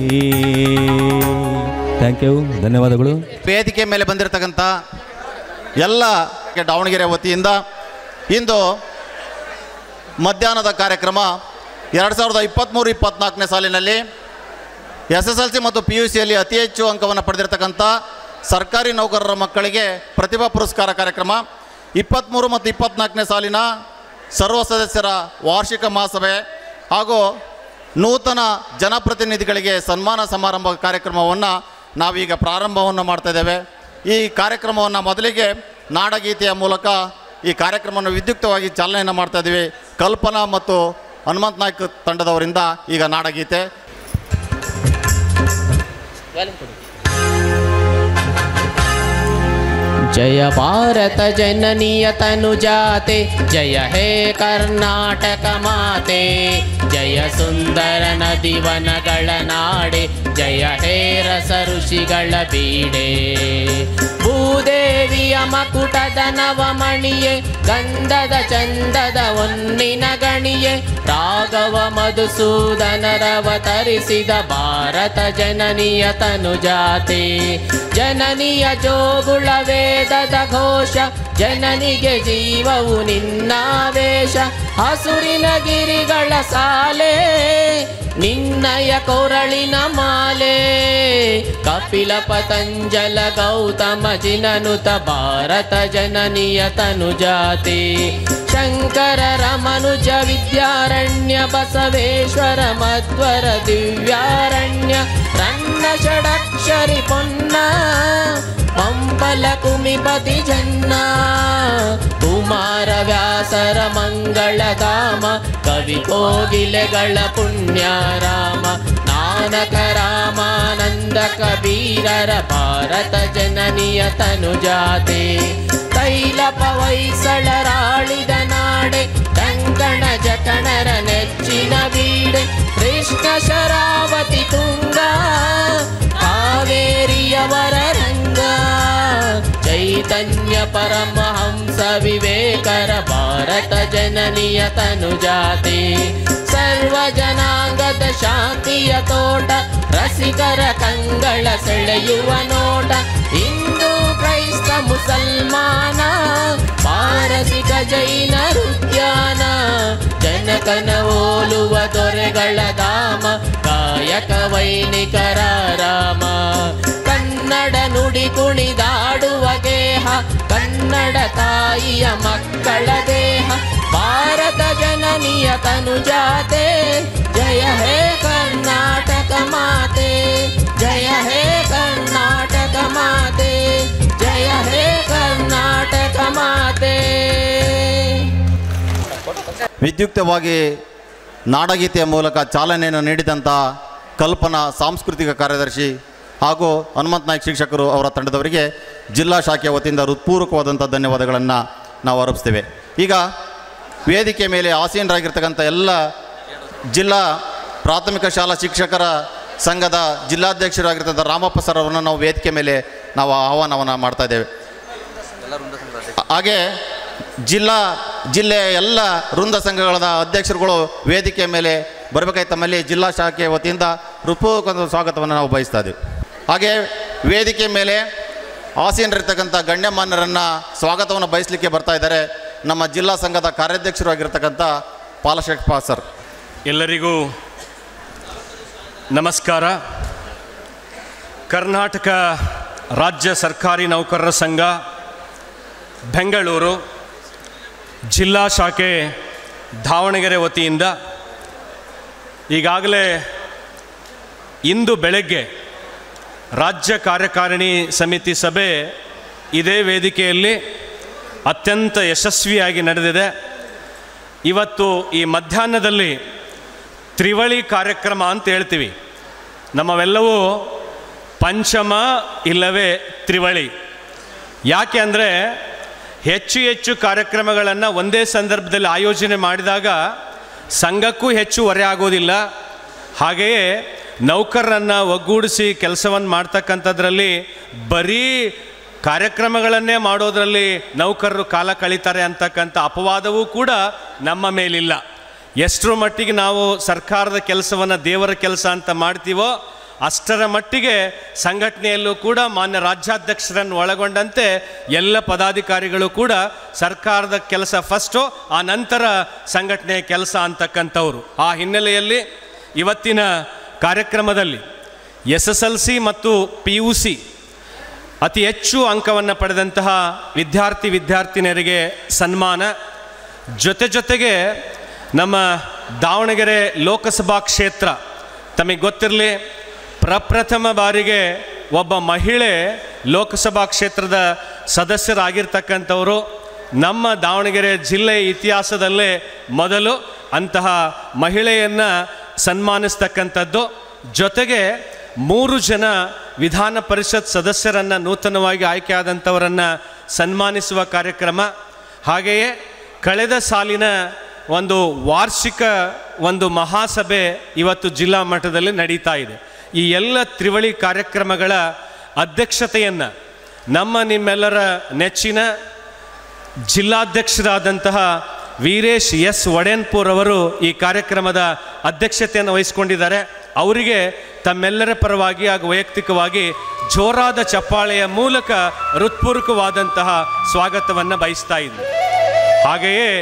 ಥ್ಯಾಂಕ್ ಯು ಧನ್ಯವಾದಗಳು ವೇದಿಕೆ ಮೇಲೆ ಬಂದಿರತಕ್ಕಂಥ ಎಲ್ಲ ದಾವಣಗೆರೆ ವತಿಯಿಂದ ಇಂದು ಮಧ್ಯಾಹ್ನದ ಕಾರ್ಯಕ್ರಮ ಎರಡು ಸಾವಿರದ ಇಪ್ಪತ್ತ್ಮೂರು ಇಪ್ಪತ್ತ್ನಾಲ್ಕನೇ ಸಾಲಿನಲ್ಲಿ ಎಸ್ ಎಸ್ ಎಲ್ ಸಿ ಮತ್ತು ಪಿ ಯು ಸಿಯಲ್ಲಿ ಅತಿ ಹೆಚ್ಚು ಅಂಕವನ್ನು ಪಡೆದಿರತಕ್ಕಂಥ ಸರ್ಕಾರಿ ನೌಕರರ ಮಕ್ಕಳಿಗೆ ಪ್ರತಿಭಾ ಪುರಸ್ಕಾರ ಕಾರ್ಯಕ್ರಮ ಇಪ್ಪತ್ತ್ಮೂರು ಮತ್ತು ಇಪ್ಪತ್ತ್ನಾಲ್ಕನೇ ಸಾಲಿನ ಸರ್ವ ಸದಸ್ಯರ ವಾರ್ಷಿಕ ಮಹಾಸಭೆ ಹಾಗೂ ನೂತನ ಜನಪ್ರತಿನಿಧಿಗಳಿಗೆ ಸನ್ಮಾನ ಸಮಾರಂಭ ಕಾರ್ಯಕ್ರಮವನ್ನು ನಾವೀಗ ಪ್ರಾರಂಭವನ್ನು ಮಾಡ್ತಾ ಇದ್ದೇವೆ ಈ ಕಾರ್ಯಕ್ರಮವನ್ನು ಮೊದಲಿಗೆ ನಾಡಗೀತೆಯ ಮೂಲಕ ಈ ಕಾರ್ಯಕ್ರಮವನ್ನು ವಿದ್ಯುಕ್ತವಾಗಿ ಚಾಲನೆಯನ್ನು ಮಾಡ್ತಾ ಇದ್ದೀವಿ ಕಲ್ಪನಾ ಮತ್ತು ಹನುಮಂತ್ ನಾಯ್ಕ್ ತಂಡದವರಿಂದ ಈಗ ನಾಡಗೀತೆ जय भारत जननीय तनुजाते जय हे कर्नाटक माते ಜಯ ಸುಂದರ ನದಿವನಗಳ ನಾಡೆ ಜಯ ಹೇ ರಸ ಋಷಿಗಳ ಬೀಡೆ ಭೂದೇವಿಯ ಮಕುಟದ ನವಮಣಿಯೇ ಗಂಧದ ಚಂದದ ಹೊನ್ನಿನ ಗಣಿಯೇ ರಾಘವ ಮಧುಸೂದನರವತರಿಸಿದ ಭಾರತ ಜನನಿಯ ತನುಜಾತೆ ಜನನಿಯ ಜೋಗುಳ ವೇದದ ಘೋಷ ಜನನಿಗೆ ಜೀವವು ನಿನ್ನಾವೇಶ ಹಸುರಿನ ಗಿರಿಗಳ ಸಾಲೆ ನಿನ್ನಯ ಕೊರಳಿನ ಮಾಲೆ ಕಪಿಲ ಪತಂಜಲ ಗೌತಮ ಜಿನನುತ ಭಾರತ ಜನನಿಯ ತನುಜಾತಿ ಶಂಕರ ರಮನುಜ ವಿದ್ಯಾರಣ್ಯ ಬಸವೇಶ್ವರ ಮಧ್ವರ ದಿವ್ಯಾರಣ್ಯ ರನ್ನ ಷಡಕ್ಷರಿ ಪೊನ್ನ ಪಂಪಲ ಕುಮಿಪತಿ ಜನ್ನ ಕುಮಾರ ವ್ಯಾಸರ ಮಂಗಳಧಾಮ ಕವಿ ಕೋಗಿಲೆಗಳ ಪುಣ್ಯಾರಾಮ ನಾನಕ ರಾಮಾನಂದ ಕಬೀರರ ಭಾರತ ಜನನಿಯ ತನುಜಾತೆ ತೈಲಪ ಹೊಯ್ಸಳರಾಳಿದ ನಾಡೆ ಕಂಕಣ ಜಟಣರ ನೆಚ್ಚಿನ ಬೀಡೆ ಕೃಷ್ಣ ಶರಾವತಿ ತುಂಗ ಕಾವೇರಿಯವರ ರಂಗ ಚೈತನ್ಯ ಪರಮಹಂಸ ವಿವೇಕರ ಭಾರತ ಜನನಿಯ ತನುಜಾತಿ ಸರ್ವ ಜನಾಂಗದ ಶಾಂತಿಯ ತೋಟ ರಸಿಕರ ಕಂಗಳ ಸೆಳೆಯುವ ನೋಟ ಹಿಂದೂ ಕ್ರೈಸ್ತ ಮುಸಲ್ಮಾನ ಪಾರಸಿಕ ಜೈನ ರುದ್ಯಾನ ಜನಕನ ಓಲುವ ದೊರೆಗಳ ಧಾಮ ಕಾಯಕ ವೈನಿಕರ ರಾಮ ಕನ್ನಡ ನುಡಿ ಕುಣಿದಾಡುವ ಗೇಹ ಕನ್ನಡ ತಾಯಿಯ ಮಕ್ಕಳ ದೇಹ ಭಾರತ ಜನನಿಯ ತನುಜಾತೆ ಜಯ ಹೇ ಕರ್ನಾಟಕ ಮಾತೆ ಜಯ ಹೇ ಕರ್ನಾಟಕ ಮಾತೆ ಜಯ ಹೇ ಕರ್ನಾಟಕ ಮಾತೆ ವಿದ್ಯುಕ್ತವಾಗಿ ನಾಡಗೀತೆಯ ಮೂಲಕ ಚಾಲನೆಯನ್ನು ನೀಡಿದಂಥ ಕಲ್ಪನಾ ಸಾಂಸ್ಕೃತಿಕ ಕಾರ್ಯದರ್ಶಿ ಹಾಗೂ ಹನುಮಂತ್ ನಾಯ್ಕ್ ಶಿಕ್ಷಕರು ಅವರ ತಂಡದವರಿಗೆ ಜಿಲ್ಲಾ ಶಾಖೆಯ ವತಿಯಿಂದ ಹೃತ್ಪೂರ್ವಕವಾದಂಥ ಧನ್ಯವಾದಗಳನ್ನು ನಾವು ಅರ್ಪಿಸ್ತೇವೆ ಈಗ ವೇದಿಕೆ ಮೇಲೆ ಆಸೀನರಾಗಿರ್ತಕ್ಕಂಥ ಎಲ್ಲ ಜಿಲ್ಲಾ ಪ್ರಾಥಮಿಕ ಶಾಲಾ ಶಿಕ್ಷಕರ ಸಂಘದ ಜಿಲ್ಲಾಧ್ಯಕ್ಷರಾಗಿರ್ತಕ್ಕಂಥ ರಾಮಪ್ಪ ಸರ್ ಅವರನ್ನು ನಾವು ವೇದಿಕೆ ಮೇಲೆ ನಾವು ಆಹ್ವಾನವನ್ನು ಮಾಡ್ತಾ ಇದ್ದೇವೆ ಹಾಗೆ ಜಿಲ್ಲಾ ಜಿಲ್ಲೆಯ ಎಲ್ಲ ವೃಂದ ಸಂಘಗಳ ಅಧ್ಯಕ್ಷರುಗಳು ವೇದಿಕೆ ಮೇಲೆ ಬರಬೇಕಾಗಿ ತಮ್ಮಲ್ಲಿ ಜಿಲ್ಲಾ ಶಾಖೆ ವತಿಯಿಂದ ಹೃತ್ಪೂರ್ವಕ ಸ್ವಾಗತವನ್ನು ನಾವು ಬಯಸ್ತಾ ಇದ್ದೀವಿ ಹಾಗೆ ವೇದಿಕೆ ಮೇಲೆ ಆಸೀನರಿರ್ತಕ್ಕಂಥ ಗಣ್ಯಮಾನ್ಯರನ್ನು ಸ್ವಾಗತವನ್ನು ಬಯಸಲಿಕ್ಕೆ ಬರ್ತಾ ಇದ್ದಾರೆ ನಮ್ಮ ಜಿಲ್ಲಾ ಸಂಘದ ಕಾರ್ಯಾಧ್ಯಕ್ಷರು ಆಗಿರ್ತಕ್ಕಂಥ ಪಾಲಶೇಖಪ್ಪ ಸರ್ ಎಲ್ಲರಿಗೂ ನಮಸ್ಕಾರ ಕರ್ನಾಟಕ ರಾಜ್ಯ ಸರ್ಕಾರಿ ನೌಕರರ ಸಂಘ ಬೆಂಗಳೂರು ಜಿಲ್ಲಾ ಶಾಖೆ ದಾವಣಗೆರೆ ವತಿಯಿಂದ ಈಗಾಗಲೇ ಇಂದು ಬೆಳಗ್ಗೆ ರಾಜ್ಯ ಕಾರ್ಯಕಾರಿಣಿ ಸಮಿತಿ ಸಭೆ ಇದೇ ವೇದಿಕೆಯಲ್ಲಿ ಅತ್ಯಂತ ಯಶಸ್ವಿಯಾಗಿ ನಡೆದಿದೆ ಇವತ್ತು ಈ ಮಧ್ಯಾಹ್ನದಲ್ಲಿ ತ್ರಿವಳಿ ಕಾರ್ಯಕ್ರಮ ಅಂತ ಹೇಳ್ತೀವಿ ನಮ್ಮವೆಲ್ಲವೂ ಪಂಚಮ ಇಲ್ಲವೇ ತ್ರಿವಳಿ ಯಾಕೆ ಅಂದರೆ ಹೆಚ್ಚು ಹೆಚ್ಚು ಕಾರ್ಯಕ್ರಮಗಳನ್ನು ಒಂದೇ ಸಂದರ್ಭದಲ್ಲಿ ಆಯೋಜನೆ ಮಾಡಿದಾಗ ಸಂಘಕ್ಕೂ ಹೆಚ್ಚು ಹೊರೆ ಆಗೋದಿಲ್ಲ ಹಾಗೆಯೇ ನೌಕರರನ್ನು ಒಗ್ಗೂಡಿಸಿ ಕೆಲಸವನ್ನು ಮಾಡ್ತಕ್ಕಂಥದ್ರಲ್ಲಿ ಬರೀ ಕಾರ್ಯಕ್ರಮಗಳನ್ನೇ ಮಾಡೋದರಲ್ಲಿ ನೌಕರರು ಕಾಲ ಕಳೀತಾರೆ ಅಂತಕ್ಕಂಥ ಅಪವಾದವೂ ಕೂಡ ನಮ್ಮ ಮೇಲಿಲ್ಲ ಎಷ್ಟರ ಮಟ್ಟಿಗೆ ನಾವು ಸರ್ಕಾರದ ಕೆಲಸವನ್ನು ದೇವರ ಕೆಲಸ ಅಂತ ಮಾಡ್ತೀವೋ ಅಷ್ಟರ ಮಟ್ಟಿಗೆ ಸಂಘಟನೆಯಲ್ಲೂ ಕೂಡ ಮಾನ್ಯ ರಾಜ್ಯಾಧ್ಯಕ್ಷರನ್ನು ಒಳಗೊಂಡಂತೆ ಎಲ್ಲ ಪದಾಧಿಕಾರಿಗಳು ಕೂಡ ಸರ್ಕಾರದ ಕೆಲಸ ಫಸ್ಟು ಆ ನಂತರ ಸಂಘಟನೆಯ ಕೆಲಸ ಅಂತಕ್ಕಂಥವ್ರು ಆ ಹಿನ್ನೆಲೆಯಲ್ಲಿ ಇವತ್ತಿನ ಕಾರ್ಯಕ್ರಮದಲ್ಲಿ ಎಸ್ ಎಸ್ ಎಲ್ ಸಿ ಮತ್ತು ಪಿ ಯು ಸಿ ಅತಿ ಹೆಚ್ಚು ಅಂಕವನ್ನು ಪಡೆದಂತಹ ವಿದ್ಯಾರ್ಥಿ ವಿದ್ಯಾರ್ಥಿನಿಯರಿಗೆ ಸನ್ಮಾನ ಜೊತೆ ಜೊತೆಗೆ ನಮ್ಮ ದಾವಣಗೆರೆ ಲೋಕಸಭಾ ಕ್ಷೇತ್ರ ತಮಗೆ ಗೊತ್ತಿರಲಿ ಪ್ರಪ್ರಥಮ ಬಾರಿಗೆ ಒಬ್ಬ ಮಹಿಳೆ ಲೋಕಸಭಾ ಕ್ಷೇತ್ರದ ಸದಸ್ಯರಾಗಿರ್ತಕ್ಕಂಥವರು ನಮ್ಮ ದಾವಣಗೆರೆ ಜಿಲ್ಲೆಯ ಇತಿಹಾಸದಲ್ಲೇ ಮೊದಲು ಅಂತಹ ಮಹಿಳೆಯನ್ನು ಸನ್ಮಾನಿಸ್ತಕ್ಕಂಥದ್ದು ಜೊತೆಗೆ ಮೂರು ಜನ ವಿಧಾನ ಪರಿಷತ್ ಸದಸ್ಯರನ್ನು ನೂತನವಾಗಿ ಆಯ್ಕೆಯಾದಂಥವರನ್ನು ಸನ್ಮಾನಿಸುವ ಕಾರ್ಯಕ್ರಮ ಹಾಗೆಯೇ ಕಳೆದ ಸಾಲಿನ ಒಂದು ವಾರ್ಷಿಕ ಒಂದು ಮಹಾಸಭೆ ಇವತ್ತು ಜಿಲ್ಲಾ ಮಟ್ಟದಲ್ಲಿ ನಡೀತಾ ಇದೆ ಈ ಎಲ್ಲ ತ್ರಿವಳಿ ಕಾರ್ಯಕ್ರಮಗಳ ಅಧ್ಯಕ್ಷತೆಯನ್ನು ನಮ್ಮ ನಿಮ್ಮೆಲ್ಲರ ನೆಚ್ಚಿನ ಜಿಲ್ಲಾಧ್ಯಕ್ಷರಾದಂತಹ ವೀರೇಶ್ ಎಸ್ ಒಡೆನ್ಪುರ್ ಅವರು ಈ ಕಾರ್ಯಕ್ರಮದ ಅಧ್ಯಕ್ಷತೆಯನ್ನು ವಹಿಸಿಕೊಂಡಿದ್ದಾರೆ ಅವರಿಗೆ ತಮ್ಮೆಲ್ಲರ ಪರವಾಗಿ ಹಾಗೂ ವೈಯಕ್ತಿಕವಾಗಿ ಜೋರಾದ ಚಪ್ಪಾಳೆಯ ಮೂಲಕ ಹೃತ್ಪೂರ್ವಕವಾದಂತಹ ಸ್ವಾಗತವನ್ನು ಬಯಸ್ತಾ ಇದ್ದೆ ಹಾಗೆಯೇ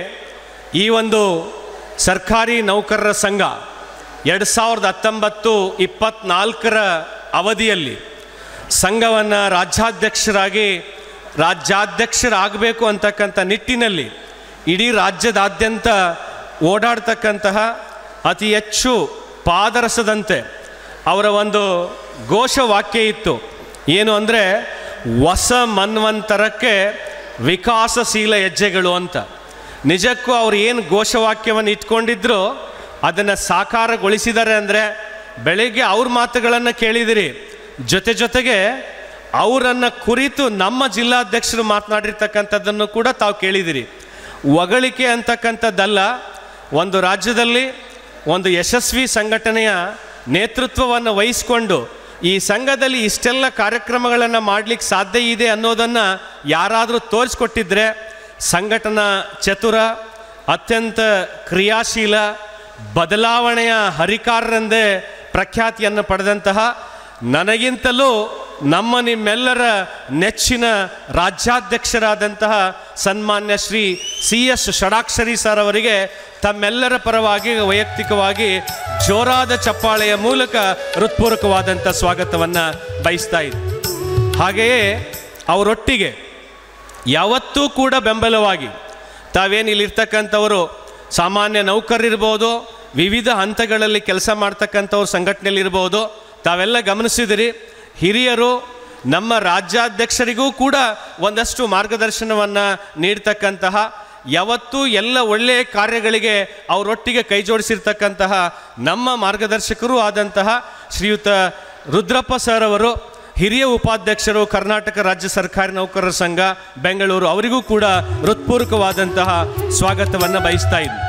ಈ ಒಂದು ಸರ್ಕಾರಿ ನೌಕರರ ಸಂಘ ಎರಡು ಸಾವಿರದ ಹತ್ತೊಂಬತ್ತು ಇಪ್ಪತ್ನಾಲ್ಕರ ಅವಧಿಯಲ್ಲಿ ಸಂಘವನ್ನು ರಾಜ್ಯಾಧ್ಯಕ್ಷರಾಗಿ ರಾಜ್ಯಾಧ್ಯಕ್ಷರಾಗಬೇಕು ಅಂತಕ್ಕಂಥ ನಿಟ್ಟಿನಲ್ಲಿ ಇಡೀ ರಾಜ್ಯದಾದ್ಯಂತ ಓಡಾಡ್ತಕ್ಕಂತಹ ಅತಿ ಹೆಚ್ಚು ಪಾದರಸದಂತೆ ಅವರ ಒಂದು ಘೋಷವಾಕ್ಯ ಇತ್ತು ಏನು ಅಂದರೆ ಹೊಸ ಮನ್ವಂತರಕ್ಕೆ ವಿಕಾಸಶೀಲ ಹೆಜ್ಜೆಗಳು ಅಂತ ನಿಜಕ್ಕೂ ಅವ್ರು ಏನು ಘೋಷವಾಕ್ಯವನ್ನು ಇಟ್ಕೊಂಡಿದ್ರು ಅದನ್ನು ಸಾಕಾರಗೊಳಿಸಿದ್ದಾರೆ ಅಂದರೆ ಬೆಳಿಗ್ಗೆ ಅವ್ರ ಮಾತುಗಳನ್ನು ಕೇಳಿದಿರಿ ಜೊತೆ ಜೊತೆಗೆ ಅವರನ್ನು ಕುರಿತು ನಮ್ಮ ಜಿಲ್ಲಾಧ್ಯಕ್ಷರು ಮಾತನಾಡಿರ್ತಕ್ಕಂಥದ್ದನ್ನು ಕೂಡ ತಾವು ಕೇಳಿದಿರಿ ಹೊಗಳಿಕೆ ಅಂತಕ್ಕಂಥದ್ದಲ್ಲ ಒಂದು ರಾಜ್ಯದಲ್ಲಿ ಒಂದು ಯಶಸ್ವಿ ಸಂಘಟನೆಯ ನೇತೃತ್ವವನ್ನು ವಹಿಸಿಕೊಂಡು ಈ ಸಂಘದಲ್ಲಿ ಇಷ್ಟೆಲ್ಲ ಕಾರ್ಯಕ್ರಮಗಳನ್ನು ಮಾಡಲಿಕ್ಕೆ ಸಾಧ್ಯ ಇದೆ ಅನ್ನೋದನ್ನು ಯಾರಾದರೂ ತೋರಿಸ್ಕೊಟ್ಟಿದ್ರೆ ಸಂಘಟನಾ ಚತುರ ಅತ್ಯಂತ ಕ್ರಿಯಾಶೀಲ ಬದಲಾವಣೆಯ ಹರಿಕಾರರೆಂದೇ ಪ್ರಖ್ಯಾತಿಯನ್ನು ಪಡೆದಂತಹ ನನಗಿಂತಲೂ ನಮ್ಮ ನಿಮ್ಮೆಲ್ಲರ ನೆಚ್ಚಿನ ರಾಜ್ಯಾಧ್ಯಕ್ಷರಾದಂತಹ ಸನ್ಮಾನ್ಯ Shri C S Shadakshari sir ಅವರಿಗೆ ತಮ್ಮೆಲ್ಲರ ಪರವಾಗಿ ವೈಯಕ್ತಿಕವಾಗಿ ಜೋರಾದ ಚಪ್ಪಾಳೆಯ ಮೂಲಕ ಹೃತ್ಪೂರ್ವಕವಾದಂಥ ಸ್ವಾಗತವನ್ನು ಬಯಸ್ತಾ ಇದ್ದೆ ಹಾಗೆಯೇ ಅವರೊಟ್ಟಿಗೆ ಯಾವತ್ತೂ ಕೂಡ ಬೆಂಬಲವಾಗಿ ತಾವೇನು ಇಲ್ಲಿರ್ತಕ್ಕಂಥವರು ಸಾಮಾನ್ಯ ನೌಕರರಿರ್ಬೋದು ವಿವಿಧ ಹಂತಗಳಲ್ಲಿ ಕೆಲಸ ಮಾಡ್ತಕ್ಕಂಥವ್ರು ಸಂಘಟನೆಯಲ್ಲಿರ್ಬೋದು ತಾವೆಲ್ಲ ಗಮನಿಸಿದಿರಿ ಹಿರಿಯರು ನಮ್ಮ ರಾಜ್ಯಾಧ್ಯಕ್ಷರಿಗೂ ಕೂಡ ಒಂದಷ್ಟು ಮಾರ್ಗದರ್ಶನವನ್ನು ನೀಡ್ತಕ್ಕಂತಹ ಯಾವತ್ತೂ ಎಲ್ಲ ಒಳ್ಳೆಯ ಕಾರ್ಯಗಳಿಗೆ ಅವರೊಟ್ಟಿಗೆ ಕೈ ಜೋಡಿಸಿರ್ತಕ್ಕಂತಹ ನಮ್ಮ ಮಾರ್ಗದರ್ಶಕರೂ ಆದಂತಹ ಶ್ರೀಯುತ ರುದ್ರಪ್ಪ ಸರ್ ಅವರು ಹಿರಿಯ ಉಪಾಧ್ಯಕ್ಷರು ಕರ್ನಾಟಕ ರಾಜ್ಯ ಸರ್ಕಾರಿ ನೌಕರರ ಸಂಘ ಬೆಂಗಳೂರು ಅವರಿಗೂ ಕೂಡ ಹೃತ್ಪೂರ್ವಕವಾದಂತಹ ಸ್ವಾಗತವನ್ನು ಬಯಸ್ತಾ ಇದ್ದೆ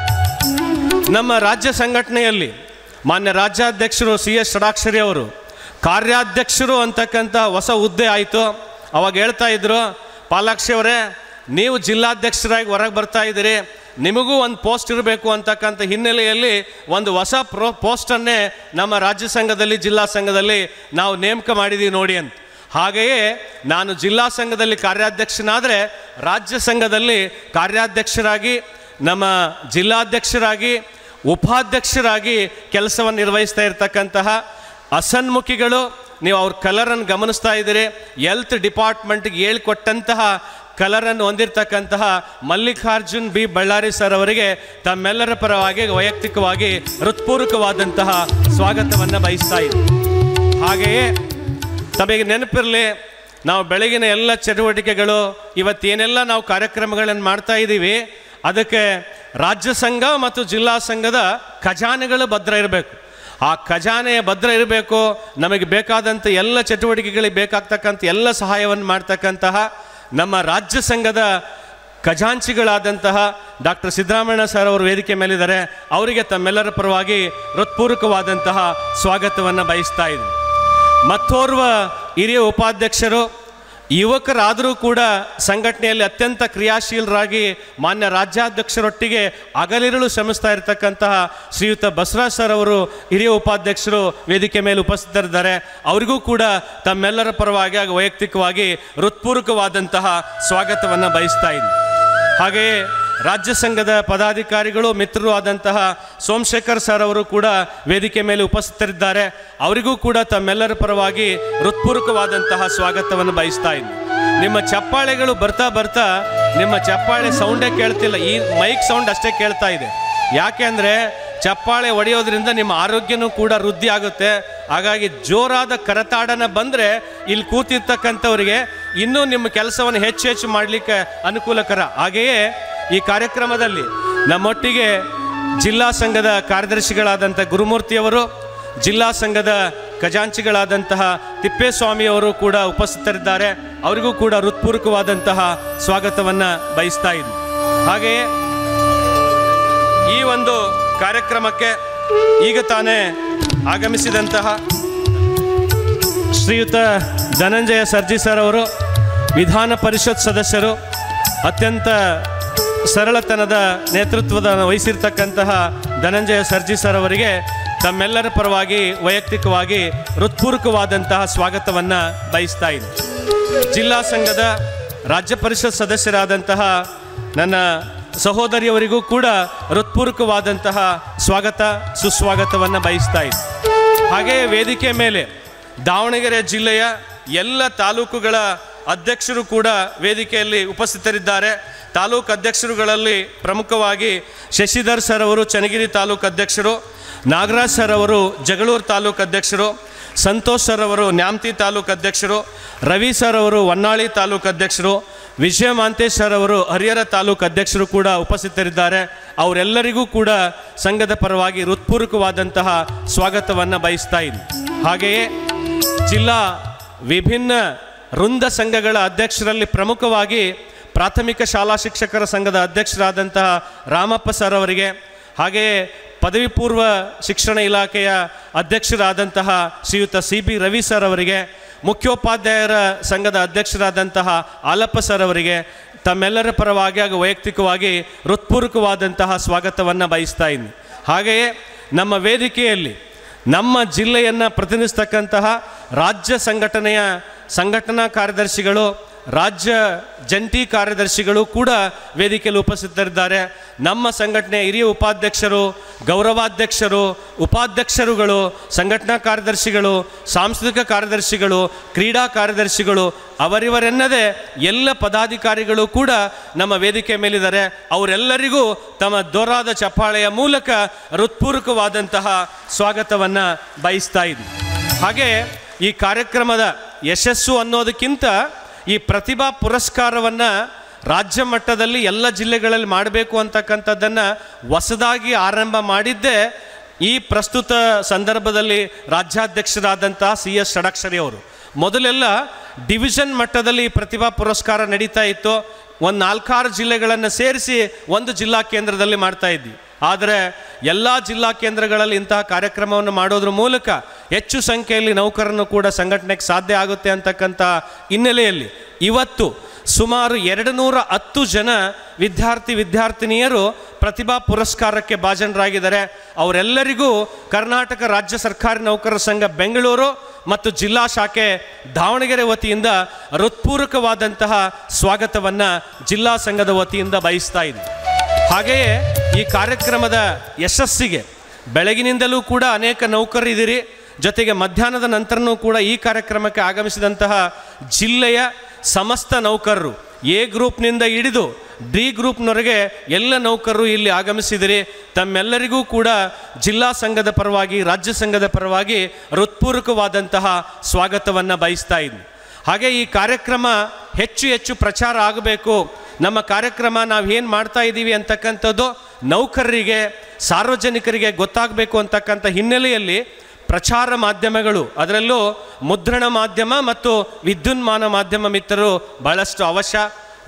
ನಮ್ಮ ರಾಜ್ಯ ಸಂಘಟನೆಯಲ್ಲಿ ಮಾನ್ಯ ರಾಜ್ಯಾಧ್ಯಕ್ಷರು ಸಿ ಎಸ್ ಷಡಾಕ್ಷರಿ ಅವರು ಕಾರ್ಯಾಧ್ಯಕ್ಷರು ಅಂತಕ್ಕಂಥ ಹೊಸ ಹುದ್ದೆ ಆಯಿತು ಅವಾಗ ಹೇಳ್ತಾ ಇದ್ರು ಪಾಲಾಕ್ಷಿ ಅವರೇ ನೀವು ಜಿಲ್ಲಾಧ್ಯಕ್ಷರಾಗಿ ಹೊರಗೆ ಬರ್ತಾ ಇದ್ದೀರಿ ನಿಮಗೂ ಒಂದು ಪೋಸ್ಟ್ ಇರಬೇಕು ಅಂತಕ್ಕಂಥ ಹಿನ್ನೆಲೆಯಲ್ಲಿ ಒಂದು ಹೊಸ ಪ್ರೋ ಪೋಸ್ಟನ್ನೇ ನಮ್ಮ ರಾಜ್ಯ ಸಂಘದಲ್ಲಿ ಜಿಲ್ಲಾ ಸಂಘದಲ್ಲಿ ನಾವು ನೇಮಕ ಮಾಡಿದ್ದೀವಿ ನೋಡಿ ಅಂತ ಹಾಗೆಯೇ ನಾನು ಜಿಲ್ಲಾ ಸಂಘದಲ್ಲಿ ಕಾರ್ಯಾಧ್ಯಕ್ಷನಾದರೆ ರಾಜ್ಯ ಸಂಘದಲ್ಲಿ ಕಾರ್ಯಾಧ್ಯಕ್ಷರಾಗಿ ನಮ್ಮ ಜಿಲ್ಲಾಧ್ಯಕ್ಷರಾಗಿ ಉಪಾಧ್ಯಕ್ಷರಾಗಿ ಕೆಲಸವನ್ನು ನಿರ್ವಹಿಸ್ತಾ ಇರತಕ್ಕಂತಹ ಅಸನ್ಮುಖಿಗಳು ನೀವು ಅವ್ರ ಕಲರನ್ನು ಗಮನಿಸ್ತಾ ಇದ್ದೀರಿ ಹೆಲ್ತ್ ಡಿಪಾರ್ಟ್ಮೆಂಟ್ಗೆ ಹೇಳ್ಕೊಟ್ಟಂತಹ ಕಲರನ್ನು ಹೊಂದಿರತಕ್ಕಂತಹ ಮಲ್ಲಿಕಾರ್ಜುನ್ ಬಿ ಬಳ್ಳಾರಿ ಸರ್ ಅವರಿಗೆ ತಮ್ಮೆಲ್ಲರ ಪರವಾಗಿ ವೈಯಕ್ತಿಕವಾಗಿ ಹೃತ್ಪೂರ್ವಕವಾದಂತಹ ಸ್ವಾಗತವನ್ನು ಬಯಸ್ತಾ ಇದ್ದೀನಿ ಹಾಗೆಯೇ ತಮಗೆ ನೆನಪಿರಲಿ ನಾವು ಬೆಳಗಿನ ಎಲ್ಲ ಚಟುವಟಿಕೆಗಳು ಇವತ್ತೇನೆಲ್ಲ ನಾವು ಕಾರ್ಯಕ್ರಮಗಳನ್ನು ಮಾಡ್ತಾ ಇದ್ದೀವಿ ಅದಕ್ಕೆ ರಾಜ್ಯ ಸಂಘ ಮತ್ತು ಜಿಲ್ಲಾ ಸಂಘದ ಖಜಾನೆಗಳು ಭದ್ರ ಇರಬೇಕು ಆ ಖಜಾನೆ ಭದ್ರ ಇರಬೇಕು ನಮಗೆ ಬೇಕಾದಂಥ ಎಲ್ಲ ಚಟುವಟಿಕೆಗಳಿಗೆ ಬೇಕಾಗ್ತಕ್ಕಂಥ ಎಲ್ಲ ಸಹಾಯವನ್ನು ಮಾಡ್ತಕ್ಕಂತಹ ನಮ್ಮ ರಾಜ್ಯ ಸಂಘದ ಖಜಾಂಚಿಗಳಾದಂತಹ ಡಾಕ್ಟರ್ ಸಿದ್ದರಾಮಯ್ಯ ಸರ್ ಅವರು ವೇದಿಕೆ ಮೇಲಿದ್ದಾರೆ ಅವರಿಗೆ ತಮ್ಮೆಲ್ಲರ ಪರವಾಗಿ ಹೃತ್ಪೂರ್ವಕವಾದಂತಹ ಸ್ವಾಗತವನ್ನು ಬಯಸ್ತಾ ಇದ್ದೀನಿ ಮತ್ತೋರ್ವ ಹಿರಿಯ ಉಪಾಧ್ಯಕ್ಷರು ಯುವಕರಾದರೂ ಕೂಡ ಸಂಘಟನೆಯಲ್ಲಿ ಅತ್ಯಂತ ಕ್ರಿಯಾಶೀಲರಾಗಿ ಮಾನ್ಯ ರಾಜ್ಯಾಧ್ಯಕ್ಷರೊಟ್ಟಿಗೆ ಹಗಲಿರುಳು ಶ್ರಮಿಸ್ತಾ ಇರತಕ್ಕಂತಹ ಶ್ರೀಯುತ ಬಸವರಾಜ್ ಸರ್ ಅವರು ಹಿರಿಯ ಉಪಾಧ್ಯಕ್ಷರು ವೇದಿಕೆ ಮೇಲೆ ಉಪಸ್ಥಿತರಿದ್ದಾರೆ ಅವರಿಗೂ ಕೂಡ ತಮ್ಮೆಲ್ಲರ ಪರವಾಗಿ ಹಾಗೂ ವೈಯಕ್ತಿಕವಾಗಿ ಹೃತ್ಪೂರ್ವಕವಾದಂತಹ ಸ್ವಾಗತವನ್ನು ಬಯಸ್ತಾ ಇದ್ದೀನಿ ಹಾಗೆಯೇ ರಾಜ್ಯ ಸಂಘದ ಪದಾಧಿಕಾರಿಗಳು ಮಿತ್ರರು ಆದಂತಹ ಸೋಮಶೇಖರ್ ಸರ್ ಅವರು ಕೂಡ ವೇದಿಕೆ ಮೇಲೆ ಉಪಸ್ಥಿತರಿದ್ದಾರೆ ಅವರಿಗೂ ಕೂಡ ತಮ್ಮೆಲ್ಲರ ಪರವಾಗಿ ಹೃತ್ಪೂರ್ವಕವಾದಂತಹ ಸ್ವಾಗತವನ್ನು ಬಯಸ್ತಾ ಇದ್ದೀನಿ ನಿಮ್ಮ ಚಪ್ಪಾಳೆಗಳು ಬರ್ತಾ ಬರ್ತಾ ನಿಮ್ಮ ಚಪ್ಪಾಳೆ ಸೌಂಡೇ ಕೇಳ್ತಿಲ್ಲ ಈ ಮೈಕ್ ಸೌಂಡ್ ಅಷ್ಟೇ ಕೇಳ್ತಾ ಇದೆ ಯಾಕೆ ಅಂದರೆ ಚಪ್ಪಾಳೆ ಹೊಡೆಯೋದ್ರಿಂದ ನಿಮ್ಮ ಆರೋಗ್ಯನೂ ಕೂಡ ವೃದ್ಧಿ ಆಗುತ್ತೆ ಹಾಗಾಗಿ ಜೋರಾದ ಕರತಾಡನ ಬಂದರೆ ಇಲ್ಲಿ ಕೂತಿರ್ತಕ್ಕಂಥವ್ರಿಗೆ ಇನ್ನೂ ನಿಮ್ಮ ಕೆಲಸವನ್ನು ಹೆಚ್ಚು ಹೆಚ್ಚು ಮಾಡಲಿಕ್ಕೆ ಅನುಕೂಲಕರ ಹಾಗೆಯೇ ಈ ಕಾರ್ಯಕ್ರಮದಲ್ಲಿ ನಮ್ಮೊಟ್ಟಿಗೆ ಜಿಲ್ಲಾ ಸಂಘದ ಕಾರ್ಯದರ್ಶಿಗಳಾದಂಥ ಗುರುಮೂರ್ತಿಯವರು ಜಿಲ್ಲಾ ಸಂಘದ ಖಜಾಂಚಿಗಳಾದಂತಹ ತಿಪ್ಪೇಸ್ವಾಮಿಯವರು ಕೂಡ ಉಪಸ್ಥಿತರಿದ್ದಾರೆ ಅವರಿಗೂ ಕೂಡ ಹೃತ್ಪೂರ್ವಕವಾದಂತಹ ಸ್ವಾಗತವನ್ನು ಬಯಸ್ತಾ ಇದ್ದೀನಿ ಹಾಗೆಯೇ ಈ ಒಂದು ಕಾರ್ಯಕ್ರಮಕ್ಕೆ ಈಗ ತಾನೇ ಆಗಮಿಸಿದಂತಹ ಶ್ರೀಯುತ ಧನಂಜಯ ಸರ್ಜಿ ಸರ್ ಅವರು ವಿಧಾನ ಪರಿಷತ್ ಸದಸ್ಯರು ಅತ್ಯಂತ ಸರಳತನದ ನೇತೃತ್ವದ ವಹಿಸಿರ್ತಕ್ಕಂತಹ ಧನಂಜಯ ಸರ್ಜಿ ಸರ್ ಅವರಿಗೆ ತಮ್ಮೆಲ್ಲರ ಪರವಾಗಿ ವೈಯಕ್ತಿಕವಾಗಿ ಹೃತ್ಪೂರ್ವಕವಾದಂತಹ ಸ್ವಾಗತವನ್ನು ಬಯಸ್ತಾ ಇದ್ದೀನಿ ಜಿಲ್ಲಾ ಸಂಘದ ರಾಜ್ಯ ಪರಿಷತ್ ಸದಸ್ಯರಾದಂತಹ ನನ್ನ ಸಹೋದರಿಯವರಿಗೂ ಕೂಡ ಹೃತ್ಪೂರ್ವಕವಾದಂತಹ ಸ್ವಾಗತ ಸುಸ್ವಾಗತವನ್ನು ಬಯಸ್ತಾ ಇದ್ದೀನಿ ಹಾಗೆಯೇ ವೇದಿಕೆ ಮೇಲೆ ದಾವಣಗೆರೆ ಜಿಲ್ಲೆಯ ಎಲ್ಲ ತಾಲೂಕುಗಳ ಅಧ್ಯಕ್ಷರು ಕೂಡ ವೇದಿಕೆಯಲ್ಲಿ ಉಪಸ್ಥಿತರಿದ್ದಾರೆ ತಾಲೂಕು ಅಧ್ಯಕ್ಷರುಗಳಲ್ಲಿ ಪ್ರಮುಖವಾಗಿ ಶಶಿಧರ್ ಸರ್ ಅವರು ಚನ್ನಗಿರಿ ತಾಲೂಕು ಅಧ್ಯಕ್ಷರು ನಾಗರಾಜ್ ಸರ್ ಅವರು ಜಗಳೂರು ತಾಲೂಕು ಅಧ್ಯಕ್ಷರು ಸಂತೋಷ್ ಸರ್ ಅವರು ನ್ಯಾಮತಿ ತಾಲೂಕು ಅಧ್ಯಕ್ಷರು ರವಿ ಸರ್ ಅವರು ಹೊನ್ನಾಳಿ ತಾಲೂಕು ಅಧ್ಯಕ್ಷರು ವಿಜಯ ಮಾಂತೇಶ್ ಸರ್ ಅವರು ಹರಿಹರ ತಾಲೂಕು ಅಧ್ಯಕ್ಷರು ಕೂಡ ಉಪಸ್ಥಿತರಿದ್ದಾರೆ ಅವರೆಲ್ಲರಿಗೂ ಕೂಡ ಸಂಘದ ಪರವಾಗಿ ಹೃತ್ಪೂರ್ವಕವಾದಂತಹ ಸ್ವಾಗತವನ್ನು ಬಯಸ್ತಾ ಇದ್ದೀನಿ ಹಾಗೆಯೇ ಜಿಲ್ಲಾ ವಿಭಿನ್ನ ವೃಂದ ಸಂಘಗಳ ಅಧ್ಯಕ್ಷರಲ್ಲಿ ಪ್ರಮುಖವಾಗಿ ಪ್ರಾಥಮಿಕ ಶಾಲಾ ಶಿಕ್ಷಕರ ಸಂಘದ ಅಧ್ಯಕ್ಷರಾದಂತಹ ರಾಮಪ್ಪ ಸರ್ ಅವರಿಗೆ ಹಾಗೆಯೇ ಪದವಿ ಪೂರ್ವ ಶಿಕ್ಷಣ ಇಲಾಖೆಯ ಅಧ್ಯಕ್ಷರಾದಂತಹ ಶ್ರೀಯುತ ಸಿ ಬಿ ರವಿ ಸರ್ ಅವರಿಗೆ ಮುಖ್ಯೋಪಾಧ್ಯಾಯರ ಸಂಘದ ಅಧ್ಯಕ್ಷರಾದಂತಹ ಆಲಪ್ಪ ಸರ್ ಅವರಿಗೆ ತಮ್ಮೆಲ್ಲರ ಪರವಾಗಿ ಹಾಗೂ ವೈಯಕ್ತಿಕವಾಗಿ ಹೃತ್ಪೂರ್ವಕವಾದಂತಹ ಸ್ವಾಗತವನ್ನು ಬಯಸ್ತಾ ಇದ್ದೀನಿ ಹಾಗೆಯೇ ನಮ್ಮ ವೇದಿಕೆಯಲ್ಲಿ ನಮ್ಮ ಜಿಲ್ಲೆಯನ್ನು ಪ್ರತಿನಿಧಿಸ್ತಕ್ಕಂತಹ ರಾಜ್ಯ ಸಂಘಟನೆಯ ಸಂಘಟನಾ ಕಾರ್ಯದರ್ಶಿಗಳು ರಾಜ್ಯ ಜಂಟಿ ಕಾರ್ಯದರ್ಶಿಗಳು ಕೂಡ ವೇದಿಕೆಯಲ್ಲಿ ಉಪಸ್ಥಿತರಿದ್ದಾರೆ ನಮ್ಮ ಸಂಘಟನೆಯ ಹಿರಿಯ ಉಪಾಧ್ಯಕ್ಷರು ಗೌರವಾಧ್ಯಕ್ಷರು ಉಪಾಧ್ಯಕ್ಷರುಗಳು ಸಂಘಟನಾ ಕಾರ್ಯದರ್ಶಿಗಳು ಸಾಂಸ್ಕೃತಿಕ ಕಾರ್ಯದರ್ಶಿಗಳು ಕ್ರೀಡಾ ಕಾರ್ಯದರ್ಶಿಗಳು ಅವರಿವರೆನ್ನದೇ ಎಲ್ಲ ಪದಾಧಿಕಾರಿಗಳು ಕೂಡ ನಮ್ಮ ವೇದಿಕೆ ಮೇಲಿದ್ದಾರೆ ಅವರೆಲ್ಲರಿಗೂ ತಮ್ಮ ದೊರಾದ ಚಪ್ಪಾಳೆಯ ಮೂಲಕ ಹೃತ್ಪೂರ್ವಕವಾದಂತಹ ಸ್ವಾಗತವನ್ನು ಬಯಸ್ತಾ ಇದ್ವಿ ಹಾಗೆ ಈ ಕಾರ್ಯಕ್ರಮದ ಯಶಸ್ಸು ಅನ್ನೋದಕ್ಕಿಂತ ಈ ಪ್ರತಿಭಾ ಪುರಸ್ಕಾರವನ್ನು ರಾಜ್ಯ ಮಟ್ಟದಲ್ಲಿ ಎಲ್ಲ ಜಿಲ್ಲೆಗಳಲ್ಲಿ ಮಾಡಬೇಕು ಅಂತಕ್ಕಂಥದ್ದನ್ನು ಹೊಸದಾಗಿ ಆರಂಭ ಮಾಡಿದ್ದೇ ಈ ಪ್ರಸ್ತುತ ಸಂದರ್ಭದಲ್ಲಿ ರಾಜ್ಯಾಧ್ಯಕ್ಷರಾದಂತಹ ಸಿ ಎಸ್ ಷಡಕ್ಷರಿ ಅವರು ಮೊದಲೆಲ್ಲ ಡಿವಿಷನ್ ಮಟ್ಟದಲ್ಲಿ ಈ ಪ್ರತಿಭಾ ಪುರಸ್ಕಾರ ನಡೀತಾ ಇತ್ತು ಒಂದು ನಾಲ್ಕಾರು ಜಿಲ್ಲೆಗಳನ್ನು ಸೇರಿಸಿ ಒಂದು ಜಿಲ್ಲಾ ಕೇಂದ್ರದಲ್ಲಿ ಮಾಡ್ತಾ ಇದ್ವಿ ಆದರೆ ಎಲ್ಲ ಜಿಲ್ಲಾ ಕೇಂದ್ರಗಳಲ್ಲಿ ಇಂತಹ ಕಾರ್ಯಕ್ರಮವನ್ನು ಮಾಡೋದ್ರ ಮೂಲಕ ಹೆಚ್ಚು ಸಂಖ್ಯೆಯಲ್ಲಿ ನೌಕರನ್ನು ಕೂಡ ಸಂಘಟನೆಗೆ ಸಾಧ್ಯ ಆಗುತ್ತೆ ಅಂತಕ್ಕಂಥ ಹಿನ್ನೆಲೆಯಲ್ಲಿ ಇವತ್ತು ಸುಮಾರು ಎರಡು ನೂರ ಹತ್ತು ಜನ ವಿದ್ಯಾರ್ಥಿ ವಿದ್ಯಾರ್ಥಿನಿಯರು ಪ್ರತಿಭಾ ಪುರಸ್ಕಾರಕ್ಕೆ ಭಾಜನರಾಗಿದ್ದಾರೆ ಅವರೆಲ್ಲರಿಗೂ ಕರ್ನಾಟಕ ರಾಜ್ಯ ಸರ್ಕಾರಿ ನೌಕರರ ಸಂಘ ಬೆಂಗಳೂರು ಮತ್ತು ಜಿಲ್ಲಾ ಶಾಖೆ ದಾವಣಗೆರೆ ವತಿಯಿಂದ ಹೃತ್ಪೂರ್ವಕವಾದಂತಹ ಸ್ವಾಗತವನ್ನು ಜಿಲ್ಲಾ ಸಂಘದ ವತಿಯಿಂದ ಬಯಸ್ತಾ ಇದೆ ಹಾಗೆಯೇ ಈ ಕಾರ್ಯಕ್ರಮದ ಯಶಸ್ಸಿಗೆ ಬೆಳಗಿನಿಂದಲೂ ಕೂಡ ಅನೇಕ ನೌಕರರಿದ್ದೀರಿ ಜೊತೆಗೆ ಮಧ್ಯಾಹ್ನದ ನಂತರನೂ ಕೂಡ ಈ ಕಾರ್ಯಕ್ರಮಕ್ಕೆ ಆಗಮಿಸಿದಂತಹ ಜಿಲ್ಲೆಯ ಸಮಸ್ತ ನೌಕರರು ಎ ಗ್ರೂಪ್ನಿಂದ ಹಿಡಿದು ಡಿ ಗ್ರೂಪ್ನವರೆಗೆ ಎಲ್ಲ ನೌಕರರು ಇಲ್ಲಿ ಆಗಮಿಸಿದಿರಿ ತಮ್ಮೆಲ್ಲರಿಗೂ ಕೂಡ ಜಿಲ್ಲಾ ಸಂಘದ ಪರವಾಗಿ ರಾಜ್ಯ ಸಂಘದ ಪರವಾಗಿ ಹೃತ್ಪೂರ್ವಕವಾದಂತಹ ಸ್ವಾಗತವನ್ನು ಬಯಸ್ತಾ ಇದ್ದೀನಿ ಹಾಗೆ ಈ ಕಾರ್ಯಕ್ರಮ ಹೆಚ್ಚು ಹೆಚ್ಚು ಪ್ರಚಾರ ಆಗಬೇಕು ನಮ್ಮ ಕಾರ್ಯಕ್ರಮ ನಾವು ಏನು ಮಾಡ್ತಾ ಇದ್ದೀವಿ ಅಂತಕ್ಕಂಥದ್ದು ನೌಕರರಿಗೆ ಸಾರ್ವಜನಿಕರಿಗೆ ಗೊತ್ತಾಗಬೇಕು ಅಂತಕ್ಕಂಥ ಹಿನ್ನೆಲೆಯಲ್ಲಿ ಪ್ರಚಾರ ಮಾಧ್ಯಮಗಳು ಅದರಲ್ಲೂ ಮುದ್ರಣ ಮಾಧ್ಯಮ ಮತ್ತು ವಿದ್ಯುನ್ಮಾನ ಮಾಧ್ಯಮ ಮಿತ್ರರು ಬಹಳಷ್ಟು ಅವಶ್ಯ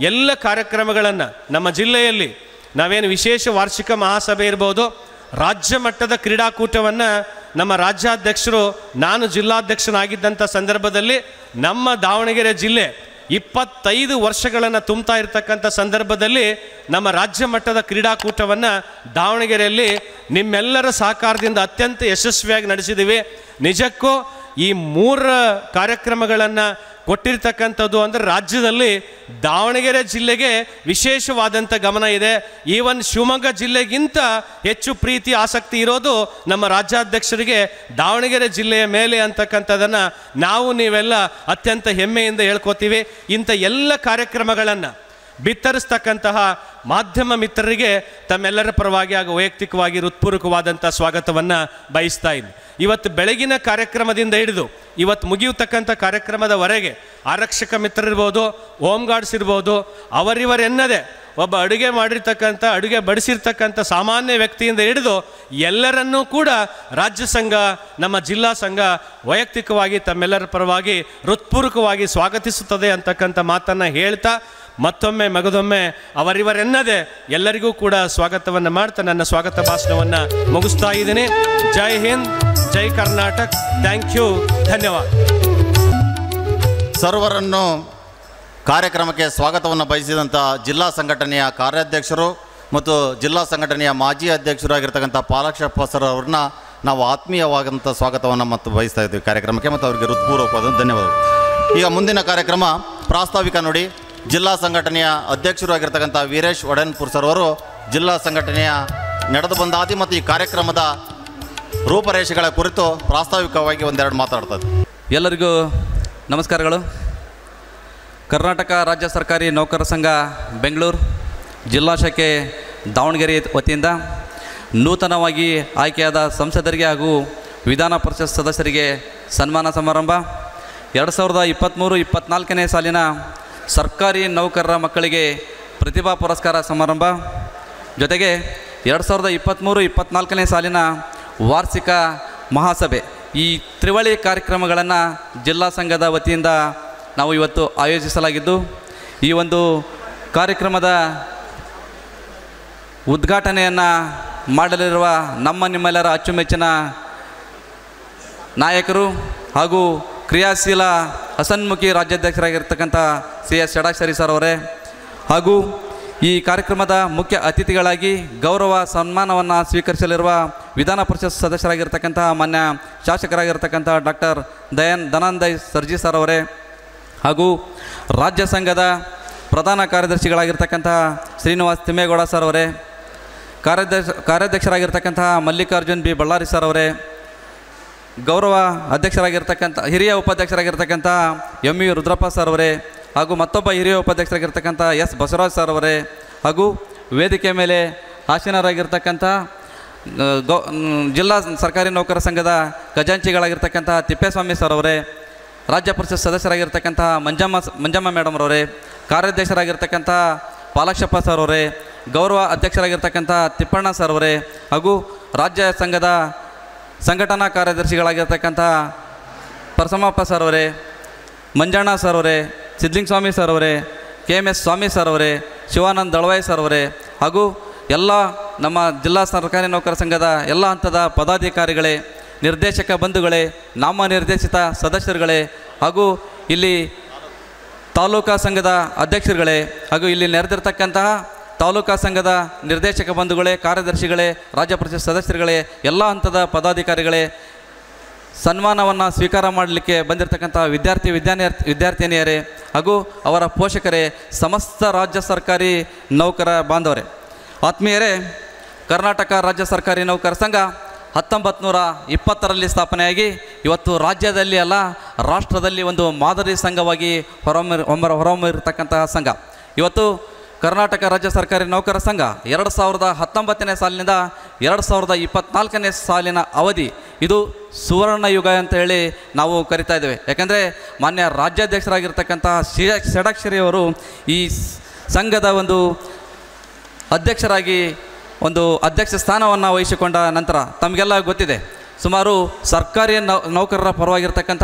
ಎಲ್ಲ ಕಾರ್ಯಕ್ರಮಗಳನ್ನು ನಮ್ಮ ಜಿಲ್ಲೆಯಲ್ಲಿ ನಾವೇನು ವಿಶೇಷ ವಾರ್ಷಿಕ ಮಹಾಸಭೆ ಇರ್ಬೋದು ರಾಜ್ಯ ಮಟ್ಟದ ಕ್ರೀಡಾಕೂಟವನ್ನು ನಮ್ಮ ರಾಜ್ಯಾಧ್ಯಕ್ಷರು ನಾನು ಜಿಲ್ಲಾಧ್ಯಕ್ಷನಾಗಿದ್ದಂಥ ಸಂದರ್ಭದಲ್ಲಿ ನಮ್ಮ ದಾವಣಗೆರೆ ಜಿಲ್ಲೆ ಇಪ್ಪತ್ತೈದು ವರ್ಷಗಳನ್ನು ತುಂಬ್ತಾ ಇರ್ತಕ್ಕಂಥ ಸಂದರ್ಭದಲ್ಲಿ ನಮ್ಮ ರಾಜ್ಯ ಮಟ್ಟದ ಕ್ರೀಡಾಕೂಟವನ್ನು ದಾವಣಗೆರೆಯಲ್ಲಿ ನಿಮ್ಮೆಲ್ಲರ ಸಹಕಾರದಿಂದ ಅತ್ಯಂತ ಯಶಸ್ವಿಯಾಗಿ ನಡೆಸಿದ್ದೀವಿ ನಿಜಕ್ಕೂ ಈ ಮೂರ ಕಾರ್ಯಕ್ರಮಗಳನ್ನು ಕೊಟ್ಟಿರ್ತಕ್ಕಂಥದ್ದು ಅಂದರೆ ರಾಜ್ಯದಲ್ಲಿ ದಾವಣಗೆರೆ ಜಿಲ್ಲೆಗೆ ವಿಶೇಷವಾದಂಥ ಗಮನ ಇದೆ ಈವನ್ ಶಿವಮೊಗ್ಗ ಜಿಲ್ಲೆಗಿಂತ ಹೆಚ್ಚು ಪ್ರೀತಿ ಆಸಕ್ತಿ ಇರೋದು ನಮ್ಮ ರಾಜ್ಯಾಧ್ಯಕ್ಷರಿಗೆ ದಾವಣಗೆರೆ ಜಿಲ್ಲೆಯ ಮೇಲೆ ಅಂತಕ್ಕಂಥದ್ದನ್ನು ನಾವು ನೀವೆಲ್ಲ ಅತ್ಯಂತ ಹೆಮ್ಮೆಯಿಂದ ಹೇಳ್ಕೊತೀವಿ ಇಂಥ ಎಲ್ಲ ಕಾರ್ಯಕ್ರಮಗಳನ್ನು ಬಿತ್ತರಿಸ್ತಕ್ಕಂತಹ ಮಾಧ್ಯಮ ಮಿತ್ರರಿಗೆ ತಮ್ಮೆಲ್ಲರ ಪರವಾಗಿ ಹಾಗೂ ವೈಯಕ್ತಿಕವಾಗಿ ಹೃತ್ಪೂರ್ವಕವಾದಂಥ ಸ್ವಾಗತವನ್ನು ಬಯಸ್ತಾ ಇದ್ದೀನಿ ಇವತ್ತು ಬೆಳಗಿನ ಕಾರ್ಯಕ್ರಮದಿಂದ ಹಿಡಿದು ಇವತ್ತು ಮುಗಿಯತಕ್ಕಂಥ ಕಾರ್ಯಕ್ರಮದವರೆಗೆ ಆರಕ್ಷಕ ಮಿತ್ರರಿರ್ಬೋದು ಹೋಮ್ ಗಾರ್ಡ್ಸ್ ಇರ್ಬೋದು ಅವರಿವರೆನ್ನದೆ ಒಬ್ಬ ಅಡುಗೆ ಮಾಡಿರ್ತಕ್ಕಂಥ ಅಡುಗೆ ಬಡಿಸಿರ್ತಕ್ಕಂಥ ಸಾಮಾನ್ಯ ವ್ಯಕ್ತಿಯಿಂದ ಹಿಡಿದು ಎಲ್ಲರನ್ನೂ ಕೂಡ ರಾಜ್ಯ ಸಂಘ ನಮ್ಮ ಜಿಲ್ಲಾ ಸಂಘ ವೈಯಕ್ತಿಕವಾಗಿ ತಮ್ಮೆಲ್ಲರ ಪರವಾಗಿ ಹೃತ್ಪೂರ್ವಕವಾಗಿ ಸ್ವಾಗತಿಸುತ್ತದೆ ಅಂತಕ್ಕಂಥ ಮಾತನ್ನು ಹೇಳ್ತಾ ಮತ್ತೊಮ್ಮೆ ಮಗದೊಮ್ಮೆ ಅವರಿವರೆನ್ನದೆ ಎಲ್ಲರಿಗೂ ಕೂಡ ಸ್ವಾಗತವನ್ನು ಮಾಡ್ತಾ ನನ್ನ ಸ್ವಾಗತ ಭಾಷಣವನ್ನು ಮುಗಿಸ್ತಾ ಇದ್ದೀನಿ ಜೈ ಹಿಂದ್ ಜೈ ಕರ್ನಾಟಕ್ ಥ್ಯಾಂಕ್ ಯು ಧನ್ಯವಾದ ಸರ್ವರನ್ನು ಕಾರ್ಯಕ್ರಮಕ್ಕೆ ಸ್ವಾಗತವನ್ನು ಬಯಸಿದಂಥ ಜಿಲ್ಲಾ ಸಂಘಟನೆಯ ಕಾರ್ಯಾಧ್ಯಕ್ಷರು ಮತ್ತು ಜಿಲ್ಲಾ ಸಂಘಟನೆಯ ಮಾಜಿ ಅಧ್ಯಕ್ಷರು ಆಗಿರ್ತಕ್ಕಂಥ ಪಾಲಕ್ಷಪ್ಪ ಸರ್ ಅವ್ರನ್ನ ನಾವು ಆತ್ಮೀಯವಾದಂಥ ಸ್ವಾಗತವನ್ನು ಮತ್ತು ಬಯಸ್ತಾ ಇದ್ದೀವಿ ಕಾರ್ಯಕ್ರಮಕ್ಕೆ ಮತ್ತು ಅವರಿಗೆ ಹೃತ್ಪೂರ್ವಕವಾದ ಧನ್ಯವಾದಗಳು ಈಗ ಮುಂದಿನ ಕಾರ್ಯಕ್ರಮ ಪ್ರಾಸ್ತಾವಿಕ ನುಡಿ ಜಿಲ್ಲಾ ಸಂಘಟನೆಯ ಅಧ್ಯಕ್ಷರು ಆಗಿರ್ತಕ್ಕಂಥ ವೀರೇಶ್ ಒಡೆನ್ಪುರ್ ಸರ್ ಅವರು ಜಿಲ್ಲಾ ಸಂಘಟನೆಯ ನಡೆದು ಬಂದ ಹಾದಿ ಮತ್ತು ಈ ಕಾರ್ಯಕ್ರಮದ ರೂಪರೇಷೆಗಳ ಕುರಿತು ಪ್ರಾಸ್ತಾವಿಕವಾಗಿ ಒಂದೆರಡು ಮಾತಾಡ್ತಾರೆ ಎಲ್ಲರಿಗೂ ನಮಸ್ಕಾರಗಳು ಕರ್ನಾಟಕ ರಾಜ್ಯ ಸರ್ಕಾರಿ ನೌಕರರ ಸಂಘ ಬೆಂಗಳೂರು ಜಿಲ್ಲಾ ಶಾಖೆ ದಾವಣಗೆರೆ ವತಿಯಿಂದ ನೂತನವಾಗಿ ಆಯ್ಕೆಯಾದ ಸಂಸದರಿಗೆ ಹಾಗೂ ವಿಧಾನ ಪರಿಷತ್ ಸದಸ್ಯರಿಗೆ ಸನ್ಮಾನ ಸಮಾರಂಭ ಎರಡು ಸಾವಿರದ ಇಪ್ಪತ್ತ್ಮೂರು ಇಪ್ಪತ್ತ್ನಾಲ್ಕನೇ ಸಾಲಿನ ಸರ್ಕಾರಿ ನೌಕರರ ಮಕ್ಕಳಿಗೆ ಪ್ರತಿಭಾ ಪುರಸ್ಕಾರ ಸಮಾರಂಭ ಜೊತೆಗೆ ಎರಡು ಸಾವಿರದ ಇಪ್ಪತ್ತ್ಮೂರು ಇಪ್ಪತ್ತ್ನಾಲ್ಕನೇ ಸಾಲಿನ ವಾರ್ಷಿಕ ಮಹಾಸಭೆ ಈ ತ್ರಿವಳಿ ಕಾರ್ಯಕ್ರಮಗಳನ್ನು ಜಿಲ್ಲಾ ಸಂಘದ ವತಿಯಿಂದ ನಾವು ಇವತ್ತು ಆಯೋಜಿಸಲಾಗಿದ್ದು ಈ ಒಂದು ಕಾರ್ಯಕ್ರಮದ ಉದ್ಘಾಟನೆಯನ್ನು ಮಾಡಲಿರುವ ನಮ್ಮ ನಿಮ್ಮೆಲ್ಲರ ಅಚ್ಚುಮೆಚ್ಚಿನ ನಾಯಕರು ಹಾಗೂ ಕ್ರಿಯಾಶೀಲ ಹಸನ್ಮುಖಿ ರಾಜ್ಯಾಧ್ಯಕ್ಷರಾಗಿರ್ತಕ್ಕಂಥ ಸಿ ಎಸ್ ಷಡಾಕ್ಷರಿ ಸರ್ ಅವರೇ ಹಾಗೂ ಈ ಕಾರ್ಯಕ್ರಮದ ಮುಖ್ಯ ಅತಿಥಿಗಳಾಗಿ ಗೌರವ ಸನ್ಮಾನವನ್ನು ಸ್ವೀಕರಿಸಲಿರುವ ವಿಧಾನ ಪರಿಷತ್ ಸದಸ್ಯರಾಗಿರ್ತಕ್ಕಂಥ ಮಾನ್ಯ ಶಾಸಕರಾಗಿರ್ತಕ್ಕಂಥ ಡಾಕ್ಟರ್ ದಯಾನ್ ಧನಾಂದಯ್ ಸರ್ಜಿ ಸರ್ ಅವರೇ ಹಾಗೂ ರಾಜ್ಯ ಸಂಘದ ಪ್ರಧಾನ ಕಾರ್ಯದರ್ಶಿಗಳಾಗಿರ್ತಕ್ಕಂಥ ಶ್ರೀನಿವಾಸ್ ತಿಮ್ಮೇಗೌಡ ಸರ್ ಅವರೇ ಕಾರ್ಯಾಧ್ಯಕ್ಷ ಕಾರ್ಯಾಧ್ಯಕ್ಷರಾಗಿರ್ತಕ್ಕಂತಹ ಮಲ್ಲಿಕಾರ್ಜುನ್ ಬಿ ಬಳ್ಳಾರಿ ಸರ್ ಅವರೇ ಗೌರವ ಅಧ್ಯಕ್ಷರಾಗಿರ್ತಕ್ಕಂಥ ಹಿರಿಯ ಉಪಾಧ್ಯಕ್ಷರಾಗಿರ್ತಕ್ಕಂಥ ಎಂ ಯು ರುದ್ರಪ್ಪ ಸರ್ ಅವರೇ ಹಾಗೂ ಮತ್ತೊಬ್ಬ ಹಿರಿಯ ಉಪಾಧ್ಯಕ್ಷರಾಗಿರ್ತಕ್ಕಂಥ ಎಸ್ ಬಸವರಾಜ್ ಸರ್ ಅವರೇ ಹಾಗೂ ವೇದಿಕೆ ಮೇಲೆ ಆಸೀನರಾಗಿರ್ತಕ್ಕಂಥ ಆ, ಗೌ ಮ್, ಜಿಲ್ಲಾ ಸರ್ಕಾರಿ ನೌಕರ ಸಂಘದ ಖಜಾಂಚಿಗಳಾಗಿರ್ತಕ್ಕಂಥ ತಿಪ್ಪೇಸ್ವಾಮಿ ಸರ್ ಅವರೇ ರಾಜ್ಯ ಪರಿಷತ್ ಸದಸ್ಯರಾಗಿರ್ತಕ್ಕಂಥ ಮಂಜಮ್ಮ ಸ- ಮಂಜಮ್ಮ ಮೇಡಮ್ ಅವರೇ ಕಾರ್ಯಾಧ್ಯಕ್ಷರಾಗಿರ್ತಕ್ಕಂಥ ಪಾಲಕ್ಷಪ್ಪ ಸರ್ ಅವರೇ ಗೌರವ ಅಧ್ಯಕ್ಷರಾಗಿರ್ತಕ್ಕಂಥ ತಿಪ್ಪಣ್ಣ ಸರ್ ಅವರೇ ಹಾಗೂ ರಾಜ್ಯ ಸಂಘದ ಸಂಘಟನಾ ಕಾರ್ಯದರ್ಶಿಗಳಾಗಿರ್ತಕ್ಕಂಥ ಪರಸಮಪ್ಪ ಸರ್ ಅವರೇ ಮಂಜಣ್ಣ ಸರ್ ಅವರೇ ಸಿದ್ಲಿಂಗ ಸ್ವಾಮಿ ಸರ್ ಅವರೇ K M S Swamy sir ಅವರೇ ಶಿವಾನಂದ್ ದಳವಾಯಿ ಸರ್ ಅವರೇ ಹಾಗೂ ಎಲ್ಲ ನಮ್ಮ ಜಿಲ್ಲಾ ಸರ್ಕಾರಿ ನೌಕರ ಸಂಘದ ಎಲ್ಲ ಹಂತದ ಪದಾಧಿಕಾರಿಗಳೇ ನಿರ್ದೇಶಕ ಬಂಧುಗಳೇ ನಾಮ ನಿರ್ದೇಶಿತ ಸದಸ್ಯರುಗಳೇ ಹಾಗೂ ಇಲ್ಲಿ ತಾಲೂಕಾ ಸಂಘದ ಅಧ್ಯಕ್ಷರುಗಳೇ ಹಾಗೂ ಇಲ್ಲಿ ನೆರೆದಿರ್ತಕ್ಕಂತಹ ತಾಲೂಕಾ ಸಂಘದ ನಿರ್ದೇಶಕ ಬಂಧುಗಳೇ ಕಾರ್ಯದರ್ಶಿಗಳೇ ರಾಜ್ಯ ಪರಿಷತ್ ಸದಸ್ಯರುಗಳೇ ಎಲ್ಲ ಹಂತದ ಪದಾಧಿಕಾರಿಗಳೇ ಸನ್ಮಾನವನ್ನು ಸ್ವೀಕಾರ ಮಾಡಲಿಕ್ಕೆ ಬಂದಿರತಕ್ಕಂಥ ವಿದ್ಯಾರ್ಥಿ ವಿದ್ಯಾನಿ ವಿದ್ಯಾರ್ಥಿನಿಯರೇ ಹಾಗೂ ಅವರ ಪೋಷಕರೇ ಸಮಸ್ತ ರಾಜ್ಯ ಸರ್ಕಾರಿ ನೌಕರ ಬಾಂಧವರೇ ಆತ್ಮೀಯರೇ ಕರ್ನಾಟಕ ರಾಜ್ಯ ಸರ್ಕಾರಿ ನೌಕರ ಸಂಘ ಹತ್ತೊಂಬತ್ತು ನೂರ ಇಪ್ಪತ್ತರಲ್ಲಿ ಸ್ಥಾಪನೆಯಾಗಿ ಇವತ್ತು ರಾಜ್ಯದಲ್ಲಿ ಅಲ್ಲ ರಾಷ್ಟ್ರದಲ್ಲಿ ಒಂದು ಮಾದರಿ ಸಂಘವಾಗಿ ಹೊರಹೊಮ್ಮಿ ಹೊಮ್ಮರ ಹೊರಹೊಮ್ಮಿರತಕ್ಕಂತಹ ಸಂಘ ಇವತ್ತು ಕರ್ನಾಟಕ ರಾಜ್ಯ ಸರ್ಕಾರಿ ನೌಕರ ಸಂಘ ಎರಡು ಸಾವಿರದ ಹತ್ತೊಂಬತ್ತನೇ ಸಾಲಿನಿಂದ ಎರಡು ಸಾವಿರದ ಇಪ್ಪತ್ನಾಲ್ಕನೇ ಸಾಲಿನ ಅವಧಿ ಇದು ಸುವರ್ಣ ಯುಗ ಅಂತ ಹೇಳಿ ನಾವು ಕರಿತಾ ಇದ್ದೇವೆ ಯಾಕಂದರೆ ಮಾನ್ಯ ರಾಜ್ಯಾಧ್ಯಕ್ಷರಾಗಿರ್ತಕ್ಕಂತಹ ಶ್ರೀ ಷಡಾಕ್ಷರಿಯವರು ಈ ಸ್- ಸಂಘದ ಒಂದು ಅಧ್ಯಕ್ಷರಾಗಿ ಒಂದು ಅಧ್ಯಕ್ಷ ಸ್ಥಾನವನ್ನು ವಹಿಸಿಕೊಂಡ ನಂತರ ತಮಗೆಲ್ಲ ಗೊತ್ತಿದೆ ಸುಮಾರು ಸರ್ಕಾರಿ ನೌ ನೌಕರರ ಪರವಾಗಿರ್ತಕ್ಕಂತಹ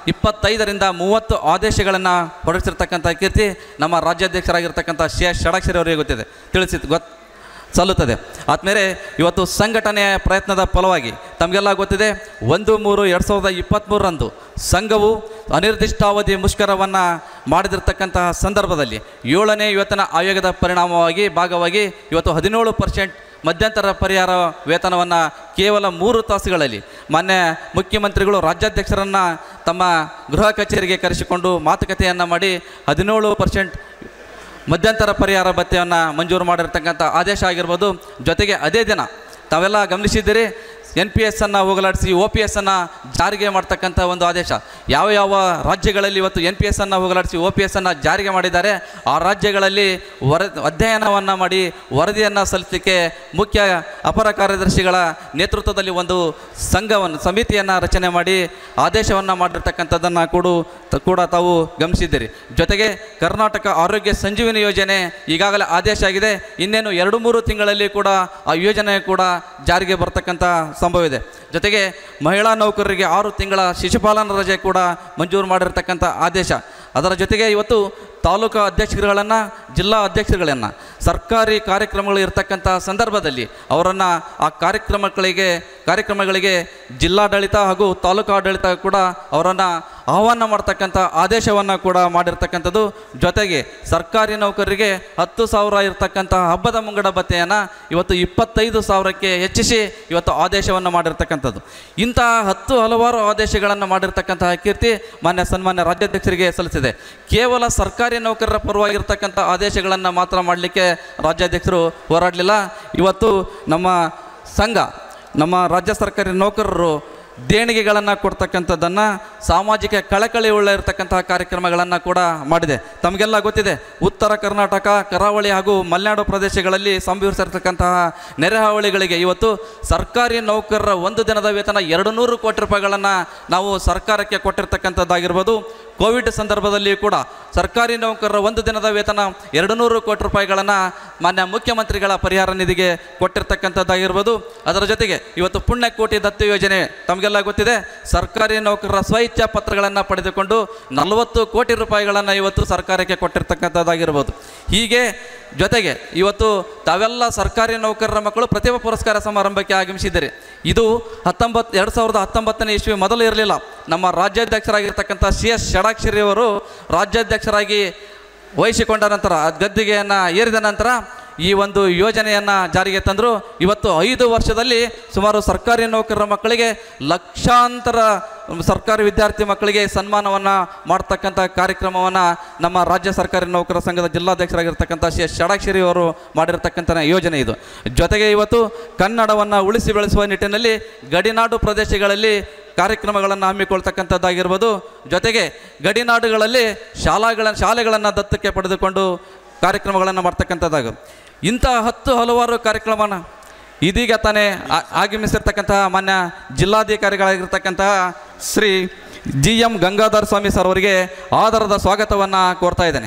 ಇಪ್ಪತ್ತೈದರಿಂದ ಮೂವತ್ತು ಆದೇಶಗಳನ್ನು ಹೊರಡಿಸಿರ್ತಕ್ಕಂಥ ಕೀರ್ತಿ ನಮ್ಮ ರಾಜ್ಯಾಧ್ಯಕ್ಷರಾಗಿರ್ತಕ್ಕಂಥ ಸಿ ಎಸ್ ಷಡಾಕ್ಷರಿ ಅವರಿಗೆ ಗೊತ್ತಿದೆ ತಿಳಿಸಿ ಗೊತ್ತು ಸಲ್ಲುತ್ತದೆ ಆದ್ಮೇಲೆ ಇವತ್ತು ಸಂಘಟನೆಯ ಪ್ರಯತ್ನದ ಫಲವಾಗಿ ತಮಗೆಲ್ಲ ಗೊತ್ತಿದೆ ಒಂದು ಮೂರು ಎರಡು ಸಾವಿರದ ಇಪ್ಪತ್ತ್ಮೂರರಂದು ಸಂಘವು ಅನಿರ್ದಿಷ್ಟಾವಧಿ ಮುಷ್ಕರವನ್ನು ಮಾಡಿದಿರ್ತಕ್ಕಂತಹ ಸಂದರ್ಭದಲ್ಲಿ ಏಳನೇ ವೇತನ ಆಯೋಗದ ಪರಿಣಾಮವಾಗಿ ಭಾಗವಾಗಿ ಇವತ್ತು ಹದಿನೇಳು ಪರ್ಸೆಂಟ್ ಮಧ್ಯಂತರ ಪರಿಹಾರ ವೇತನವನ್ನು ಕೇವಲ ಮೂರು ತಾಸುಗಳಲ್ಲಿ ಮಾನ್ಯ ಮುಖ್ಯಮಂತ್ರಿಗಳು ರಾಜ್ಯಾಧ್ಯಕ್ಷರನ್ನು ತಮ್ಮ ಗೃಹ ಕಚೇರಿಗೆ ಕರೆಸಿಕೊಂಡು ಮಾತುಕತೆಯನ್ನು ಮಾಡಿ ಹದಿನೇಳು ಪರ್ಸೆಂಟ್ ಮಧ್ಯಂತರ ಪರಿಹಾರ ಭತ್ಯೆಯನ್ನು ಮಂಜೂರು ಮಾಡಿರ್ತಕ್ಕಂಥ ಆದೇಶ ಆಗಿರ್ಬೋದು ಜೊತೆಗೆ ಅದೇ ದಿನ ತಾವೆಲ್ಲ ಗಮನಿಸಿದ್ದೀರಿ ಎನ್ ಪಿ ಎಸ್ ಅನ್ನು ಹೋಗಲಾಡಿಸಿ ಒ ಪಿ ಎಸ್ ಅನ್ನು ಜಾರಿಗೆ ಮಾಡ್ತಕ್ಕಂಥ ಒಂದು ಆದೇಶ ಯಾವ ಯಾವ ರಾಜ್ಯಗಳಲ್ಲಿ ಇವತ್ತು ಎನ್ ಪಿ ಎಸ್ ಅನ್ನು ಹೋಗಲಾಡಿಸಿ ಒ ಪಿ ಎಸ್ ಅನ್ನು ಜಾರಿಗೆ ಮಾಡಿದ್ದಾರೆ ಆ ರಾಜ್ಯಗಳಲ್ಲಿ ವರ ಅಧ್ಯಯನವನ್ನು ಮಾಡಿ ವರದಿಯನ್ನು ಸಲ್ಲಿಸಲಿಕ್ಕೆ ಮುಖ್ಯ ಅಪರ ಕಾರ್ಯದರ್ಶಿಗಳ ನೇತೃತ್ವದಲ್ಲಿ ಒಂದು ಸಂಘವನ್ನು ಸಮಿತಿಯನ್ನು ರಚನೆ ಮಾಡಿ ಆದೇಶವನ್ನು ಮಾಡಿರ್ತಕ್ಕಂಥದ್ದನ್ನು ಕೂಡ ಕೂಡ ತಾವು ಗಮನಿಸಿದ್ದೀರಿ ಜೊತೆಗೆ ಕರ್ನಾಟಕ ಆರೋಗ್ಯ ಸಂಜೀವಿನಿ ಯೋಜನೆ ಈಗಾಗಲೇ ಆದೇಶ ಆಗಿದೆ ಇನ್ನೇನು ಎರಡು ಮೂರು ತಿಂಗಳಲ್ಲಿ ಕೂಡ ಆ ಯೋಜನೆ ಕೂಡ ಜಾರಿಗೆ ಬರ್ತಕ್ಕಂಥ ಸಂಭವ ಇದೆ ಜೊತೆಗೆ ಮಹಿಳಾ ನೌಕರರಿಗೆ ಆರು ತಿಂಗಳ ಶಿಶುಪಾಲನಾ ರಜೆ ಕೂಡ ಮಂಜೂರು ಮಾಡಿರ್ತಕ್ಕಂಥ ಆದೇಶ ಅದರ ಜೊತೆಗೆ ಇವತ್ತು ತಾಲೂಕು ಅಧ್ಯಕ್ಷರುಗಳನ್ನು ಜಿಲ್ಲಾ ಅಧ್ಯಕ್ಷರುಗಳನ್ನು ಸರ್ಕಾರಿ ಕಾರ್ಯಕ್ರಮಗಳು ಇರತಕ್ಕಂಥ ಸಂದರ್ಭದಲ್ಲಿ ಅವರನ್ನು ಆ ಕಾರ್ಯಕ್ರಮಗಳಿಗೆ ಕಾರ್ಯಕ್ರಮಗಳಿಗೆ ಜಿಲ್ಲಾಡಳಿತ ಹಾಗೂ ತಾಲೂಕು ಆಡಳಿತ ಕೂಡ ಅವರನ್ನು ಆಹ್ವಾನ ಮಾಡ್ತಕ್ಕಂಥ ಆದೇಶವನ್ನು ಕೂಡ ಮಾಡಿರ್ತಕ್ಕಂಥದ್ದು ಜೊತೆಗೆ ಸರ್ಕಾರಿ ನೌಕರರಿಗೆ ಹತ್ತು ಸಾವಿರ ಇರತಕ್ಕಂಥ ಹಬ್ಬದ ಮುಂಗಡ ಭತ್ಯೆಯನ್ನು ಇವತ್ತು ಇಪ್ಪತ್ತೈದು ಸಾವಿರಕ್ಕೆ ಹೆಚ್ಚಿಸಿ ಇವತ್ತು ಆದೇಶವನ್ನು ಮಾಡಿರ್ತಕ್ಕಂಥದ್ದು ಇಂತಹ ಹತ್ತು ಹಲವಾರು ಆದೇಶಗಳನ್ನು ಮಾಡಿರ್ತಕ್ಕಂತಹ ಕೀರ್ತಿ ಮಾನ್ಯ ಸನ್ಮಾನ್ಯ ರಾಜ್ಯಾಧ್ಯಕ್ಷರಿಗೆ ಸಲ್ಲಿಸಿದೆ ಕೇವಲ ಸರ್ಕಾರಿ ನೌಕರರ ಪರವಾಗಿರ್ತಕ್ಕಂಥ ಆದೇಶಗಳನ್ನು ಮಾತ್ರ ಮಾಡಲಿಕ್ಕೆ ರಾಜ್ಯಾಧ್ಯಕ್ಷರು ಹೋರಾಡಲಿಲ್ಲ ಇವತ್ತು ನಮ್ಮ ಸಂಘ ನಮ್ಮ ರಾಜ್ಯ ಸರ್ಕಾರಿ ನೌಕರರು ದೇಣಿಗೆಗಳನ್ನು ಕೊಡ್ತಕ್ಕಂಥದ್ದನ್ನು ಸಾಮಾಜಿಕ ಕಳಕಳಿ ಉಳ್ಳ ಇರತಕ್ಕಂತಹ ಕಾರ್ಯಕ್ರಮಗಳನ್ನು ಕೂಡ ಮಾಡಿದೆ ತಮಗೆಲ್ಲ ಗೊತ್ತಿದೆ ಉತ್ತರ ಕರ್ನಾಟಕ ಕರಾವಳಿ ಹಾಗೂ ಮಲೆನಾಡು ಪ್ರದೇಶಗಳಲ್ಲಿ ಸಂಭವಿಸಿರ್ತಕ್ಕಂತಹ ನೆರೆಹಾವಳಿಗಳಿಗೆ ಇವತ್ತು ಸರ್ಕಾರಿ ನೌಕರರ ಒಂದು ದಿನದ ವೇತನ ಎರಡು ನೂರು ಕೋಟಿ ರೂಪಾಯಿಗಳನ್ನು ನಾವು ಸರ್ಕಾರಕ್ಕೆ ಕೊಟ್ಟಿರ್ತಕ್ಕಂಥದ್ದಾಗಿರ್ಬೋದು ಕೋವಿಡ್ ಸಂದರ್ಭದಲ್ಲಿ ಕೂಡ ಸರ್ಕಾರಿ ನೌಕರರ ಒಂದು ದಿನದ ವೇತನ ಎರಡು ನೂರು ಕೋಟಿ ರೂಪಾಯಿಗಳನ್ನು ಮಾನ್ಯ ಮುಖ್ಯಮಂತ್ರಿಗಳ ಪರಿಹಾರ ನಿಧಿಗೆ ಕೊಟ್ಟಿರ್ತಕ್ಕಂಥದ್ದಾಗಿರ್ಬೋದು ಅದರ ಜೊತೆಗೆ ಇವತ್ತು ಪುಣ್ಯಕೋಟಿ ದತ್ತು ಯೋಜನೆ ತಮಗೆಲ್ಲ ಗೊತ್ತಿದೆ ಸರ್ಕಾರಿ ನೌಕರರ ಸ್ವಇಚ್ಛಾ ಪತ್ರಗಳನ್ನು ಪಡೆದುಕೊಂಡು ನಲವತ್ತು ಕೋಟಿ ರೂಪಾಯಿಗಳನ್ನು ಇವತ್ತು ಸರ್ಕಾರಕ್ಕೆ ಕೊಟ್ಟಿರ್ತಕ್ಕಂಥದ್ದಾಗಿರ್ಬೋದು ಹೀಗೆ ಜೊತೆಗೆ ಇವತ್ತು ತಾವೆಲ್ಲ ಸರ್ಕಾರಿ ನೌಕರರ ಮಕ್ಕಳು ಪ್ರತಿಭಾ ಪುರಸ್ಕಾರ ಸಮಾರಂಭಕ್ಕೆ ಆಗಮಿಸಿದ್ದೀರಿ ಇದು ಹತ್ತೊಂಬತ್ತು ಎರಡು ಸಾವಿರದ ಹತ್ತೊಂಬತ್ತನೇ ಇಸ್ವಿ ಮೊದಲು ಇರಲಿಲ್ಲ ನಮ್ಮ ರಾಜ್ಯಾಧ್ಯಕ್ಷರಾಗಿರ್ತಕ್ಕಂಥ ಸಿ ಎಸ್ ಷಡಾಕ್ಷರಿ ಅವರು ರಾಜ್ಯಾಧ್ಯಕ್ಷರಾಗಿ ವಹಿಸಿಕೊಂಡ ನಂತರ ಆ ಗದ್ದಿಗೆಯನ್ನು ಏರಿದ ನಂತರ ಈ ಒಂದು ಯೋಜನೆಯನ್ನು ಜಾರಿಗೆ ತಂದರು ಇವತ್ತು ಐದು ವರ್ಷದಲ್ಲಿ ಸುಮಾರು ಸರ್ಕಾರಿ ನೌಕರರ ಮಕ್ಕಳಿಗೆ ಲಕ್ಷಾಂತರ ಸರ್ಕಾರಿ ವಿದ್ಯಾರ್ಥಿ ಮಕ್ಕಳಿಗೆ ಸನ್ಮಾನವನ್ನು ಮಾಡ್ತಕ್ಕಂಥ ಕಾರ್ಯಕ್ರಮವನ್ನು ನಮ್ಮ ರಾಜ್ಯ ಸರ್ಕಾರಿ ನೌಕರರ ಸಂಘದ ಜಿಲ್ಲಾಧ್ಯಕ್ಷರಾಗಿರ್ತಕ್ಕಂಥ ಸಿ ಎಸ್ ಷಡಾಕ್ಷರಿ ಅವರು ಮಾಡಿರ್ತಕ್ಕಂಥ ಯೋಜನೆ ಇದು ಜೊತೆಗೆ ಇವತ್ತು ಕನ್ನಡವನ್ನು ಉಳಿಸಿ ಬೆಳೆಸುವ ನಿಟ್ಟಿನಲ್ಲಿ ಗಡಿನಾಡು ಪ್ರದೇಶಗಳಲ್ಲಿ ಕಾರ್ಯಕ್ರಮಗಳನ್ನು ಹಮ್ಮಿಕೊಳ್ತಕ್ಕಂಥದ್ದಾಗಿರ್ಬೋದು ಜೊತೆಗೆ ಗಡಿನಾಡುಗಳಲ್ಲಿ ಶಾಲಾಗಳ ಶಾಲೆಗಳನ್ನು ದತ್ತಕ್ಕೆ ಪಡೆದುಕೊಂಡು ಕಾರ್ಯಕ್ರಮಗಳನ್ನು ಮಾಡ್ತಕ್ಕಂಥದ್ದಾಗ ಇಂಥ ಹತ್ತು ಹಲವಾರು ಕಾರ್ಯಕ್ರಮನ ಇದೀಗ ತಾನೇ ಆ- ಆಗಮಿಸಿರ್ತಕ್ಕಂತಹ ಮಾನ್ಯ ಜಿಲ್ಲಾಧಿಕಾರಿಗಳಾಗಿರ್ತಕ್ಕಂತಹ Shri G M Gangadhara Swamy sir ಅವರಿಗೆ ಆಧಾರದ ಸ್ವಾಗತವನ್ನು ಕೋರ್ತಾ ಇದ್ದೇನೆ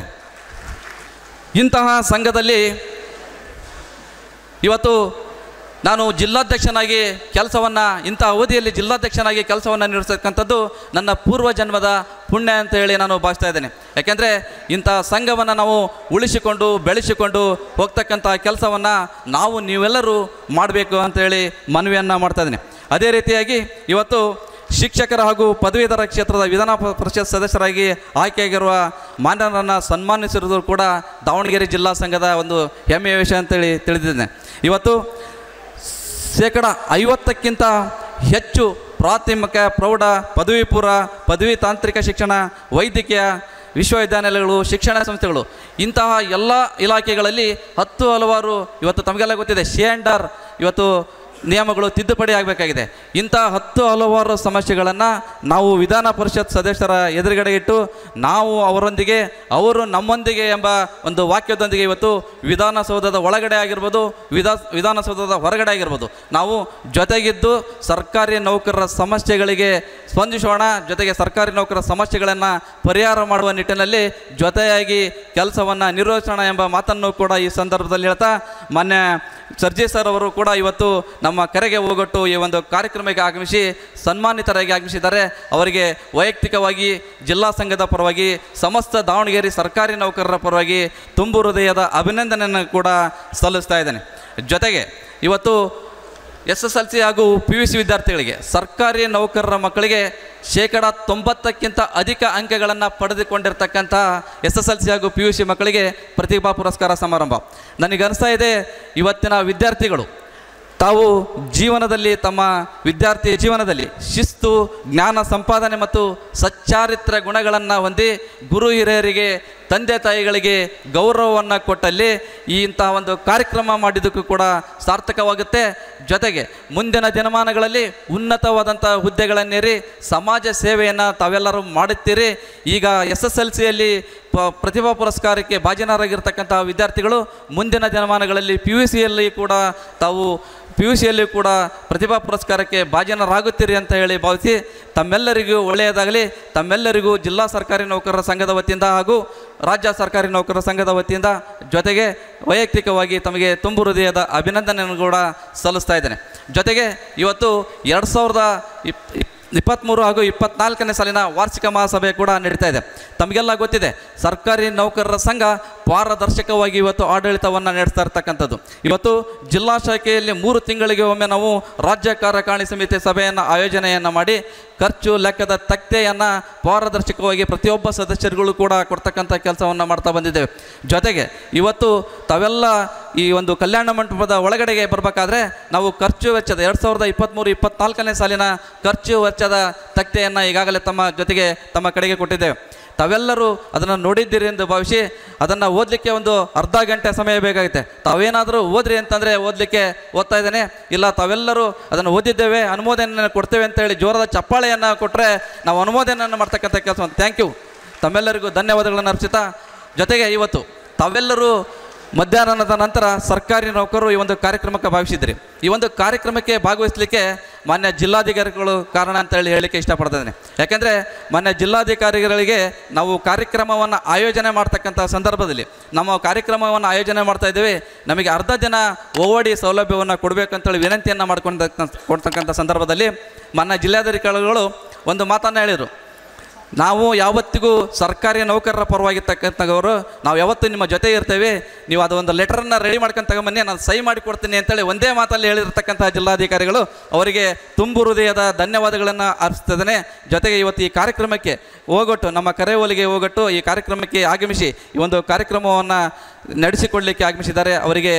ಇಂತಹ ಸಂಘದಲ್ಲಿ ಇವತ್ತು ನಾನು ಜಿಲ್ಲಾಧ್ಯಕ್ಷನಾಗಿ ಕೆಲಸವನ್ನು ಇಂಥ ಅವಧಿಯಲ್ಲಿ ಜಿಲ್ಲಾಧ್ಯಕ್ಷನಾಗಿ ಕೆಲಸವನ್ನು ನಿರ್ವಹಿಸ್ತಕ್ಕಂಥದ್ದು ನನ್ನ ಪೂರ್ವ ಜನ್ಮದ ಪುಣ್ಯ ಅಂತ ಹೇಳಿ ನಾನು ಭಾವಿಸ್ತಾ ಇದ್ದೇನೆ ಯಾಕೆಂದರೆ ಇಂಥ ಸಂಘವನ್ನು ನಾವು ಉಳಿಸಿಕೊಂಡು ಬೆಳೆಸಿಕೊಂಡು ಹೋಗ್ತಕ್ಕಂಥ ಕೆಲಸವನ್ನು ನಾವು ನೀವೆಲ್ಲರೂ ಮಾಡಬೇಕು ಅಂತೇಳಿ ಮನವಿಯನ್ನು ಮಾಡ್ತಾ ಇದ್ದೀನಿ ಅದೇ ರೀತಿಯಾಗಿ ಇವತ್ತು ಶಿಕ್ಷಕರ ಹಾಗೂ ಪದವೀಧರ ಕ್ಷೇತ್ರದ ವಿಧಾನ ಪ- ಪರಿಷತ್ ಸದಸ್ಯರಾಗಿ ಆಯ್ಕೆಯಾಗಿರುವ ಮಾನ್ಯರನ್ನು ಸನ್ಮಾನಿಸಿರುವುದು ಕೂಡ ದಾವಣಗೆರೆ ಜಿಲ್ಲಾ ಸಂಘದ ಒಂದು ಹೆಮ್ಮೆಯ ವಿಷಯ ಅಂತೇಳಿ ತಿಳಿದಿದ್ದೇನೆ ಇವತ್ತು ಶೇಕಡ ಐವತ್ತಕ್ಕಿಂತ ಹೆಚ್ಚು ಪ್ರಾಥಮಿಕ ಪ್ರೌಢ ಪದವಿ ಪೂರ್ವ ಪದವಿ ತಾಂತ್ರಿಕ ಶಿಕ್ಷಣ ವೈದ್ಯಕೀಯ ವಿಶ್ವವಿದ್ಯಾನಿಲಯಗಳು ಶಿಕ್ಷಣ ಸಂಸ್ಥೆಗಳು ಇಂತಹ ಎಲ್ಲ ಇಲಾಖೆಗಳಲ್ಲಿ ಹತ್ತು ಹಲವಾರು ಇವತ್ತು ತಮಗೆಲ್ಲ ಗೊತ್ತಿದೆ ಶೇಂಡರ್ ಇವತ್ತು ನಿಯಮಗಳು ತಿದ್ದುಪಡಿ ಆಗಬೇಕಾಗಿದೆ ಇಂಥ ಹತ್ತು ಹಲವಾರು ಸಮಸ್ಯೆಗಳನ್ನು ನಾವು ವಿಧಾನ ಪರಿಷತ್ ಸದಸ್ಯರ ಎದುರುಗಡೆ ಇಟ್ಟು ನಾವು ಅವರೊಂದಿಗೆ ಅವರು ನಮ್ಮೊಂದಿಗೆ ಎಂಬ ಒಂದು ವಾಕ್ಯದೊಂದಿಗೆ ಇವತ್ತು ವಿಧಾನಸೌಧದ ಒಳಗಡೆ ಆಗಿರ್ಬೋದು ವಿಧಾ ವಿಧಾನಸೌಧದ ಹೊರಗಡೆ ಆಗಿರ್ಬೋದು ನಾವು ಜೊತೆಗಿದ್ದು ಸರ್ಕಾರಿ ನೌಕರರ ಸಮಸ್ಯೆಗಳಿಗೆ ಸ್ಪಂದಿಸೋಣ ಜೊತೆಗೆ ಸರ್ಕಾರಿ ನೌಕರರ ಸಮಸ್ಯೆಗಳನ್ನು ಪರಿಹಾರ ಮಾಡುವ ನಿಟ್ಟಿನಲ್ಲಿ ಜೊತೆಯಾಗಿ ಕೆಲಸವನ್ನು ನಿರ್ವಹಿಸೋಣ ಎಂಬ ಮಾತನ್ನು ಕೂಡ ಈ ಸಂದರ್ಭದಲ್ಲಿ ಹೇಳ್ತಾ ಮಾನ್ಯ ಸರ್ಜಿ ಸರ್ ಅವರು ಕೂಡ ಇವತ್ತು ನಮ್ಮ ಕರೆಗೆ ಹೋಗೊಟ್ಟು ಈ ಒಂದು ಕಾರ್ಯಕ್ರಮಕ್ಕೆ ಆಗಮಿಸಿ ಸನ್ಮಾನಿತರಾಗಿ ಆಗಮಿಸಿದ್ದಾರೆ ಅವರಿಗೆ ವೈಯಕ್ತಿಕವಾಗಿ ಜಿಲ್ಲಾ ಸಂಘದ ಪರವಾಗಿ ಸಮಸ್ತ ದಾವಣಗೆರೆ ಸರ್ಕಾರಿ ನೌಕರರ ಪರವಾಗಿ ತುಂಬು ಹೃದಯದ ಅಭಿನಂದನೆಯನ್ನು ಕೂಡ ಸಲ್ಲಿಸ್ತಾ ಇದ್ದೇನೆ ಜೊತೆಗೆ ಇವತ್ತು ಎಸ್ ಎಸ್ ಎಲ್ ಸಿ ಹಾಗೂ ಪಿ ಯು ಸಿ ವಿದ್ಯಾರ್ಥಿಗಳಿಗೆ ಸರ್ಕಾರಿ ನೌಕರರ ಮಕ್ಕಳಿಗೆ ಶೇಕಡ ತೊಂಬತ್ತಕ್ಕಿಂತ ಅಧಿಕ ಅಂಕಗಳನ್ನು ಪಡೆದುಕೊಂಡಿರ್ತಕ್ಕಂಥ ಎಸ್ ಎಸ್ ಎಲ್ ಸಿ ಹಾಗೂ ಪಿ ಯು ಸಿ ಮಕ್ಕಳಿಗೆ ಪ್ರತಿಭಾ ಪುರಸ್ಕಾರ ಸಮಾರಂಭ ನನಗನ್ನಿಸ್ತಾ ಇದೆ ಇವತ್ತಿನ ವಿದ್ಯಾರ್ಥಿಗಳು ತಾವು ಜೀವನದಲ್ಲಿ ತಮ್ಮ ವಿದ್ಯಾರ್ಥಿ ಜೀವನದಲ್ಲಿ ಶಿಸ್ತು ಜ್ಞಾನ ಸಂಪಾದನೆ ಮತ್ತು ಸಚ್ಚಾರಿತ್ರ ಗುಣಗಳನ್ನು ಹೊಂದಿ ಗುರು ಹಿರಿಯರಿಗೆ ತಂದೆ ತಾಯಿಗಳಿಗೆ ಗೌರವವನ್ನು ಕೊಟ್ಟಲ್ಲಿ ಈ ಇಂತಹ ಒಂದು ಕಾರ್ಯಕ್ರಮ ಮಾಡಿದ್ದಕ್ಕೂ ಕೂಡ ಸಾರ್ಥಕವಾಗುತ್ತೆ ಜೊತೆಗೆ ಮುಂದಿನ ದಿನಮಾನಗಳಲ್ಲಿ ಉನ್ನತವಾದಂಥ ಹುದ್ದೆಗಳನ್ನೇರಿ ಸಮಾಜ ಸೇವೆಯನ್ನು ತಾವೆಲ್ಲರೂ ಮಾಡುತ್ತೀರಿ ಈಗ ಎಸ್ ಎಸ್ ಎಲ್ ಸಿಯಲ್ಲಿ ಪ ಪ್ರತಿಭಾ ಪುರಸ್ಕಾರಕ್ಕೆ ಭಾಜನರಾಗಿರ್ತಕ್ಕಂಥ ವಿದ್ಯಾರ್ಥಿಗಳು ಮುಂದಿನ ದಿನಮಾನಗಳಲ್ಲಿ ಪಿ ಯು ಸಿಯಲ್ಲಿ ಕೂಡ ತಾವು ಪಿ ಯು ಸಿಯಲ್ಲಿ ಕೂಡ ಪ್ರತಿಭಾ ಪುರಸ್ಕಾರಕ್ಕೆ ಭಾಜನರಾಗುತ್ತೀರಿ ಅಂತ ಹೇಳಿ ಭಾವಿಸಿ ತಮ್ಮೆಲ್ಲರಿಗೂ ಒಳ್ಳೆಯದಾಗಲಿ ತಮ್ಮೆಲ್ಲರಿಗೂ ಜಿಲ್ಲಾ ಸರ್ಕಾರಿ ನೌಕರರ ಸಂಘದ ವತಿಯಿಂದ ಹಾಗೂ ರಾಜ್ಯ ಸರ್ಕಾರಿ ನೌಕರರ ಸಂಘದ ವತಿಯಿಂದ ಜೊತೆಗೆ ವೈಯಕ್ತಿಕವಾಗಿ ತಮಗೆ ತುಂಬು ಹೃದಯದ ಅಭಿನಂದನೆಯನ್ನು ಕೂಡ ಸಲ್ಲಿಸ್ತಾ ಇದ್ದೇನೆ ಜೊತೆಗೆ ಇವತ್ತು ಎರಡು ಸಾವಿರದ ಇಪ್ ಇಪ್- ಇಪ್ಪತ್ತ್ಮೂರು ಹಾಗೂ ಇಪ್ಪತ್ನಾಲ್ಕನೇ ಸಾಲಿನ ವಾರ್ಷಿಕ ಮಹಾಸಭೆ ಕೂಡ ನಡೀತಾ ಇದೆ ತಮಗೆಲ್ಲ ಗೊತ್ತಿದೆ ಸರ್ಕಾರಿ ನೌಕರರ ಸಂಘ ಪಾರದರ್ಶಕವಾಗಿ ಇವತ್ತು ಆಡಳಿತವನ್ನು ನಡೆಸ್ತಾ ಇರ್ತಕ್ಕಂಥದ್ದು ಇವತ್ತು ಜಿಲ್ಲಾ ಶಾಖೆಯಲ್ಲಿ ಮೂರು ತಿಂಗಳಿಗೆ ಒಮ್ಮೆ ನಾವು ರಾಜ್ಯ ಕಾರ್ಯಕಾರಿಣಿ ಸಮಿತಿ ಸಭೆಯನ್ನು ಆಯೋಜನೆಯನ್ನು ಮಾಡಿ ಖರ್ಚು ಲೆಕ್ಕದ ತಕ್ತೆಯನ್ನು ಪಾರದರ್ಶಕವಾಗಿ ಪ್ರತಿಯೊಬ್ಬ ಸದಸ್ಯರುಗಳು ಕೂಡ ಕೊಡ್ತಕ್ಕಂಥ ಕೆಲಸವನ್ನು ಮಾಡ್ತಾ ಬಂದಿದ್ದೇವೆ ಜೊತೆಗೆ ಇವತ್ತು ತಾವೆಲ್ಲ ಈ ಒಂದು ಕಲ್ಯಾಣ ಮಂಟಪದ ಒಳಗಡೆಗೆ ಬರಬೇಕಾದ್ರೆ ನಾವು ಖರ್ಚು ವೆಚ್ಚದ ಎರಡು ಸಾವಿರದ ಇಪ್ಪತ್ತ್ಮೂರು ಇಪ್ಪತ್ನಾಲ್ಕನೇ ಸಾಲಿನ ಖರ್ಚು ವೆಚ್ಚದ ತಕ್ತೆಯನ್ನು ಈಗಾಗಲೇ ತಮ್ಮ ಜೊತೆಗೆ ತಮ್ಮ ಕಡೆಗೆ ಕೊಟ್ಟಿದ್ದೇವೆ ತಾವೆಲ್ಲರೂ ಅದನ್ನು ನೋಡಿದ್ದೀರಿ ಎಂದು ಭಾವಿಸಿ ಅದನ್ನು ಓದಲಿಕ್ಕೆ ಒಂದು ಅರ್ಧ ಗಂಟೆ ಸಮಯ ಬೇಕಾಗುತ್ತೆ ತಾವೇನಾದರೂ ಓದ್ರಿ ಅಂತಂದರೆ ಓದಲಿಕ್ಕೆ ಓದ್ತಾ ಇದ್ದೇನೆ ಇಲ್ಲ ತಾವೆಲ್ಲರೂ ಅದನ್ನು ಓದಿದ್ದೇವೆ ಅನುಮೋದನೆಯನ್ನು ಕೊಡ್ತೇವೆ ಅಂತೇಳಿ ಜೋರದ ಚಪ್ಪಾಳೆಯನ್ನು ಕೊಟ್ಟರೆ ನಾವು ಅನುಮೋದನೆಯನ್ನು ಮಾಡ್ತಕ್ಕಂಥ ಕೆಲಸ ಥ್ಯಾಂಕ್ ಯು ತಮ್ಮೆಲ್ಲರಿಗೂ ಧನ್ಯವಾದಗಳನ್ನು ಅರ್ಪಿಸುತ್ತಾ ಜೊತೆಗೆ ಇವತ್ತು ತಾವೆಲ್ಲರೂ ಮಧ್ಯಾಹ್ನದ ನಂತರ ಸರ್ಕಾರಿ ನೌಕರರು ಈ ಒಂದು ಕಾರ್ಯಕ್ರಮಕ್ಕೆ ಭಾವಿಸಿದ್ರಿ ಈ ಒಂದು ಕಾರ್ಯಕ್ರಮಕ್ಕೆ ಭಾಗವಹಿಸಲಿಕ್ಕೆ ಮಾನ್ಯ ಜಿಲ್ಲಾಧಿಕಾರಿಗಳು ಕಾರಣ ಅಂತ ಹೇಳಿ ಹೇಳಲಿಕ್ಕೆ ಇಷ್ಟಪಡ್ತಾ ಇದ್ದೇನೆ ಯಾಕೆಂದರೆ ಮಾನ್ಯ ಜಿಲ್ಲಾಧಿಕಾರಿಗಳಿಗೆ ನಾವು ಕಾರ್ಯಕ್ರಮವನ್ನು ಆಯೋಜನೆ ಮಾಡ್ತಕ್ಕಂಥ ಸಂದರ್ಭದಲ್ಲಿ ನಮ್ಮ ಕಾರ್ಯಕ್ರಮವನ್ನು ಆಯೋಜನೆ ಮಾಡ್ತಾ ಇದ್ದೇವೆ ನಮಗೆ ಅರ್ಧ ದಿನ ಓವಡಿ ಸೌಲಭ್ಯವನ್ನು ಕೊಡಬೇಕಂತೇಳಿ ವಿನಂತಿಯನ್ನು ಮಾಡ್ಕೊಂಡ ಕೊಡ್ತಕ್ಕಂಥ ಸಂದರ್ಭದಲ್ಲಿ ಮಾನ್ಯ ಜಿಲ್ಲಾಧಿಕಾರಿಗಳು ಒಂದು ಮಾತನ್ನು ಹೇಳಿದರು ನಾವು ಯಾವತ್ತಿಗೂ ಸರ್ಕಾರಿ ನೌಕರರ ಪರವಾಗಿರ್ತಕ್ಕಂಥವರು ನಾವು ಯಾವತ್ತೂ ನಿಮ್ಮ ಜೊತೆ ಇರ್ತೇವೆ ನೀವು ಅದು ಒಂದು ಲೆಟರನ್ನು ರೆಡಿ ಮಾಡ್ಕೊಂಡು ತಗೊಂಬನ್ನಿ ನಾನು ಸಹಿ ಮಾಡಿ ಕೊಡ್ತೀನಿ ಅಂತೇಳಿ ಒಂದೇ ಮಾತಲ್ಲಿ ಹೇಳಿರ್ತಕ್ಕಂಥ ಜಿಲ್ಲಾಧಿಕಾರಿಗಳು ಅವರಿಗೆ ತುಂಬು ಹೃದಯದ ಧನ್ಯವಾದಗಳನ್ನು ಅರ್ಪಿಸ್ತೇನೆ ಜೊತೆಗೆ ಇವತ್ತು ಈ ಕಾರ್ಯಕ್ರಮಕ್ಕೆ ಹೋಗೊಟ್ಟು ನಮ್ಮ ಕರೆಯೋಲಿಗೆ ಹೋಗೊಟ್ಟು ಈ ಕಾರ್ಯಕ್ರಮಕ್ಕೆ ಆಗಮಿಸಿ ಈ ಒಂದು ಕಾರ್ಯಕ್ರಮವನ್ನು ನಡೆಸಿಕೊಡಲಿಕ್ಕೆ ಆಗಮಿಸಿದ್ದಾರೆ ಅವರಿಗೆ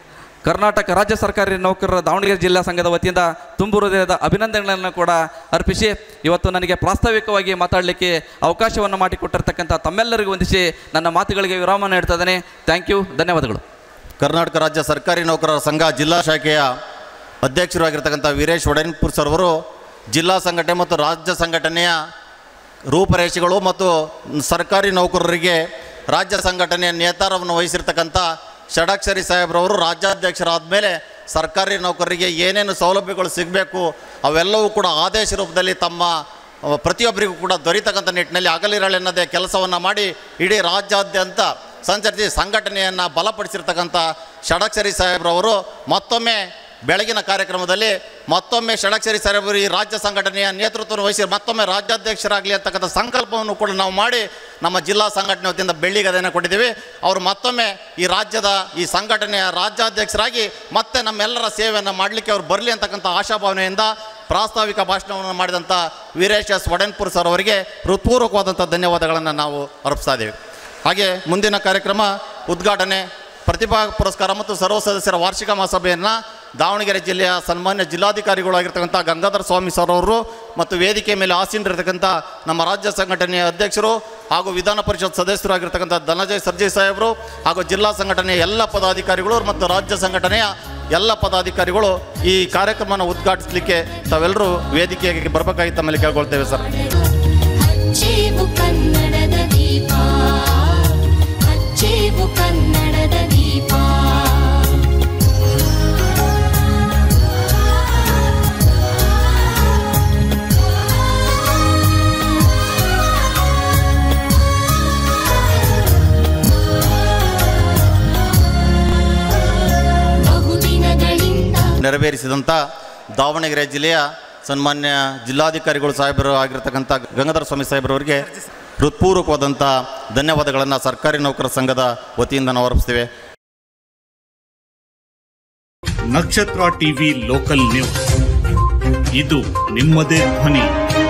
ಕರ್ನಾಟಕ ರಾಜ್ಯ ಸರ್ಕಾರಿ ನೌಕರರ ದಾವಣಗೆರೆ ಜಿಲ್ಲಾ ಸಂಘದ ವತಿಯಿಂದ ತುಂಬು ಹೃದಯದ ಅಭಿನಂದನೆಗಳನ್ನು ಕೂಡ ಅರ್ಪಿಸಿ ಇವತ್ತು ನನಗೆ ಪ್ರಾಸ್ತಾವಿಕವಾಗಿ ಮಾತಾಡಲಿಕ್ಕೆ ಅವಕಾಶವನ್ನು ಮಾಡಿಕೊಟ್ಟಿರ್ತಕ್ಕಂಥ ತಮ್ಮೆಲ್ಲರಿಗೂ ವಂದಿಸಿ ನನ್ನ ಮಾತುಗಳಿಗೆ ವಿರಾಮ ನೀಡ್ತಾ ಇದ್ದೇನೆ ಥ್ಯಾಂಕ್ ಯು ಧನ್ಯವಾದಗಳು ಕರ್ನಾಟಕ ರಾಜ್ಯ ಸರ್ಕಾರಿ ನೌಕರರ ಸಂಘ ಜಿಲ್ಲಾ ಶಾಖೆಯ ಅಧ್ಯಕ್ಷರಾಗಿರ್ತಕ್ಕಂಥ ವೀರೇಶ್ ಒಡೆನ್ಪುರ್ ಸರ್ ಅವರು ಜಿಲ್ಲಾ ಸಂಘಟನೆ ಮತ್ತು ರಾಜ್ಯ ಸಂಘಟನೆಯ ರೂಪರೇಷೆಗಳು ಮತ್ತು ಸರ್ಕಾರಿ ನೌಕರರಿಗೆ ರಾಜ್ಯ ಸಂಘಟನೆಯ ನೇತಾರವನ್ನು ವಹಿಸಿರ್ತಕ್ಕಂಥ ಷಡಾಕ್ಷರಿ ಸಾಹೇಬ್ರವರು ರಾಜ್ಯಾಧ್ಯಕ್ಷರಾದ ಮೇಲೆ ಸರ್ಕಾರಿ ನೌಕರರಿಗೆ ಏನೇನು ಸೌಲಭ್ಯಗಳು ಸಿಗಬೇಕು ಅವೆಲ್ಲವೂ ಕೂಡ ಆದೇಶ ರೂಪದಲ್ಲಿ ತಮ್ಮ ಅಹ್, ಪ್ರತಿಯೊಬ್ಬರಿಗೂ ಕೂಡ ದೊರೀತಕ್ಕಂಥ ನಿಟ್ಟಿನಲ್ಲಿ ಹಗಲಿರಳೆನ್ನದೇ ಕೆಲಸವನ್ನು ಮಾಡಿ ಇಡೀ ರಾಜ್ಯಾದ್ಯಂತ ಸಂಚರಿಸಿ ಸಂಘಟನೆಯನ್ನು ಬಲಪಡಿಸಿರ್ತಕ್ಕಂಥ ಷಡಕ್ಷರಿ ಸಾಹೇಬ್ರವರು ಮತ್ತೊಮ್ಮೆ ಬೆಳಗಿನ ಕಾರ್ಯಕ್ರಮದಲ್ಲಿ ಮತ್ತೊಮ್ಮೆ ಷಡಕ್ಷರಿ ಸಾಹೇಬರು ಈ ರಾಜ್ಯ ಸಂಘಟನೆಯ ನೇತೃತ್ವವನ್ನು ವಹಿಸಿ ಮತ್ತೊಮ್ಮೆ ರಾಜ್ಯಾಧ್ಯಕ್ಷರಾಗಲಿ ಅಂತಕ್ಕಂಥ ಸಂಕಲ್ಪವನ್ನು ಕೂಡ ನಾವು ಮಾಡಿ ನಮ್ಮ ಜಿಲ್ಲಾ ಸಂಘಟನೆ ವತಿಯಿಂದ ಬೆಳ್ಳಿಗದೆಯನ್ನು ಕೊಟ್ಟಿದ್ದೀವಿ ಅವರು ಮತ್ತೊಮ್ಮೆ ಈ ರಾಜ್ಯದ ಈ ಸಂಘಟನೆಯ ರಾಜ್ಯಾಧ್ಯಕ್ಷರಾಗಿ ಮತ್ತೆ ನಮ್ಮೆಲ್ಲರ ಸೇವೆಯನ್ನು ಮಾಡಲಿಕ್ಕೆ ಅವರು ಬರಲಿ ಅಂತಕ್ಕಂಥ ಆಶಾಭಾವನೆಯಿಂದ ಪ್ರಾಸ್ತಾವಿಕ ಭಾಷಣವನ್ನು ಮಾಡಿದಂಥ ವೀರೇಶ್ ಎಸ್ ವಡೆನ್ಪುರ್ ಸರ್ ಅವರಿಗೆ ಹೃತ್ಪೂರ್ವಕವಾದಂಥ ಧನ್ಯವಾದಗಳನ್ನು ನಾವು ಅರ್ಪಿಸ್ತಾ ಇದ್ದೇವೆ ಹಾಗೆ ಮುಂದಿನ ಕಾರ್ಯಕ್ರಮ ಉದ್ಘಾಟನೆ ಪ್ರತಿಭಾ ಪುರಸ್ಕಾರ ಮತ್ತು ಸರ್ವ ಸದಸ್ಯರ ವಾರ್ಷಿಕ ಮಹಾಸಭೆಯನ್ನು ದಾವಣಗೆರೆ ಜಿಲ್ಲೆಯ ಸನ್ಮಾನ್ಯ ಜಿಲ್ಲಾಧಿಕಾರಿಗಳು ಆಗಿರ್ತಕ್ಕಂಥ ಗಂಗಾಧರ ಸ್ವಾಮಿ ಸರ್ ಅವರು ಮತ್ತು ವೇದಿಕೆ ಮೇಲೆ ಆಸೀನರಿರ್ತಕ್ಕಂಥ ನಮ್ಮ ರಾಜ್ಯ ಸಂಘಟನೆಯ ಅಧ್ಯಕ್ಷರು ಹಾಗೂ ವಿಧಾನ ಪರಿಷತ್ ಸದಸ್ಯರಾಗಿರ್ತಕ್ಕಂಥ ಧನಂಜಯ್ ಸರ್ಜಿ ಸಾಹೇಬರು ಹಾಗೂ ಜಿಲ್ಲಾ ಸಂಘಟನೆಯ ಎಲ್ಲ ಪದಾಧಿಕಾರಿಗಳು ಮತ್ತು ರಾಜ್ಯ ಸಂಘಟನೆಯ ಎಲ್ಲ ಪದಾಧಿಕಾರಿಗಳು ಈ ಕಾರ್ಯಕ್ರಮನ ಉದ್ಘಾಟಿಸಲಿಕ್ಕೆ ತಾವೆಲ್ಲರೂ ವೇದಿಕೆಗೆ ಬರಬೇಕಾಗಿ ತಮ್ಮಲ್ಲಿ ಕೇಳ್ಕೊಳ್ತೇವೆ ಸರ್ ಹಚ್ಚೇವು ಕನ್ನಡದ ದೀಪ ಹಚ್ಚೇವು ಕನ್ನಡದ ದೀಪ ಬಹುದಿನ ನೆರವೇರಿಸಿದಂಥ ದಾವಣಗೆರೆ ಜಿಲ್ಲೆಯ ಸನ್ಮಾನ್ಯ ಜಿಲ್ಲಾಧಿಕಾರಿಗಳು ಸಾಹೇಬರು ಆಗಿರ್ತಕ್ಕಂಥ ಗಂಗಾಧರ ಸ್ವಾಮಿ ಸಾಹೇಬರವರಿಗೆ ಹೃತ್ಪೂರ್ವಕವಾದಂಥ ಧನ್ಯವಾದಗಳನ್ನು ಸರ್ಕಾರಿ ನೌಕರರ ಸಂಘದ ವತಿಯಿಂದ ನಾವು ಅರ್ಪಿಸ್ತೇವೆ ನಕ್ಷತ್ರ ಟಿವಿ ಲೋಕಲ್ ನ್ಯೂಸ್ ಇದು ನಿಮ್ಮದೇ ಧ್ವನಿ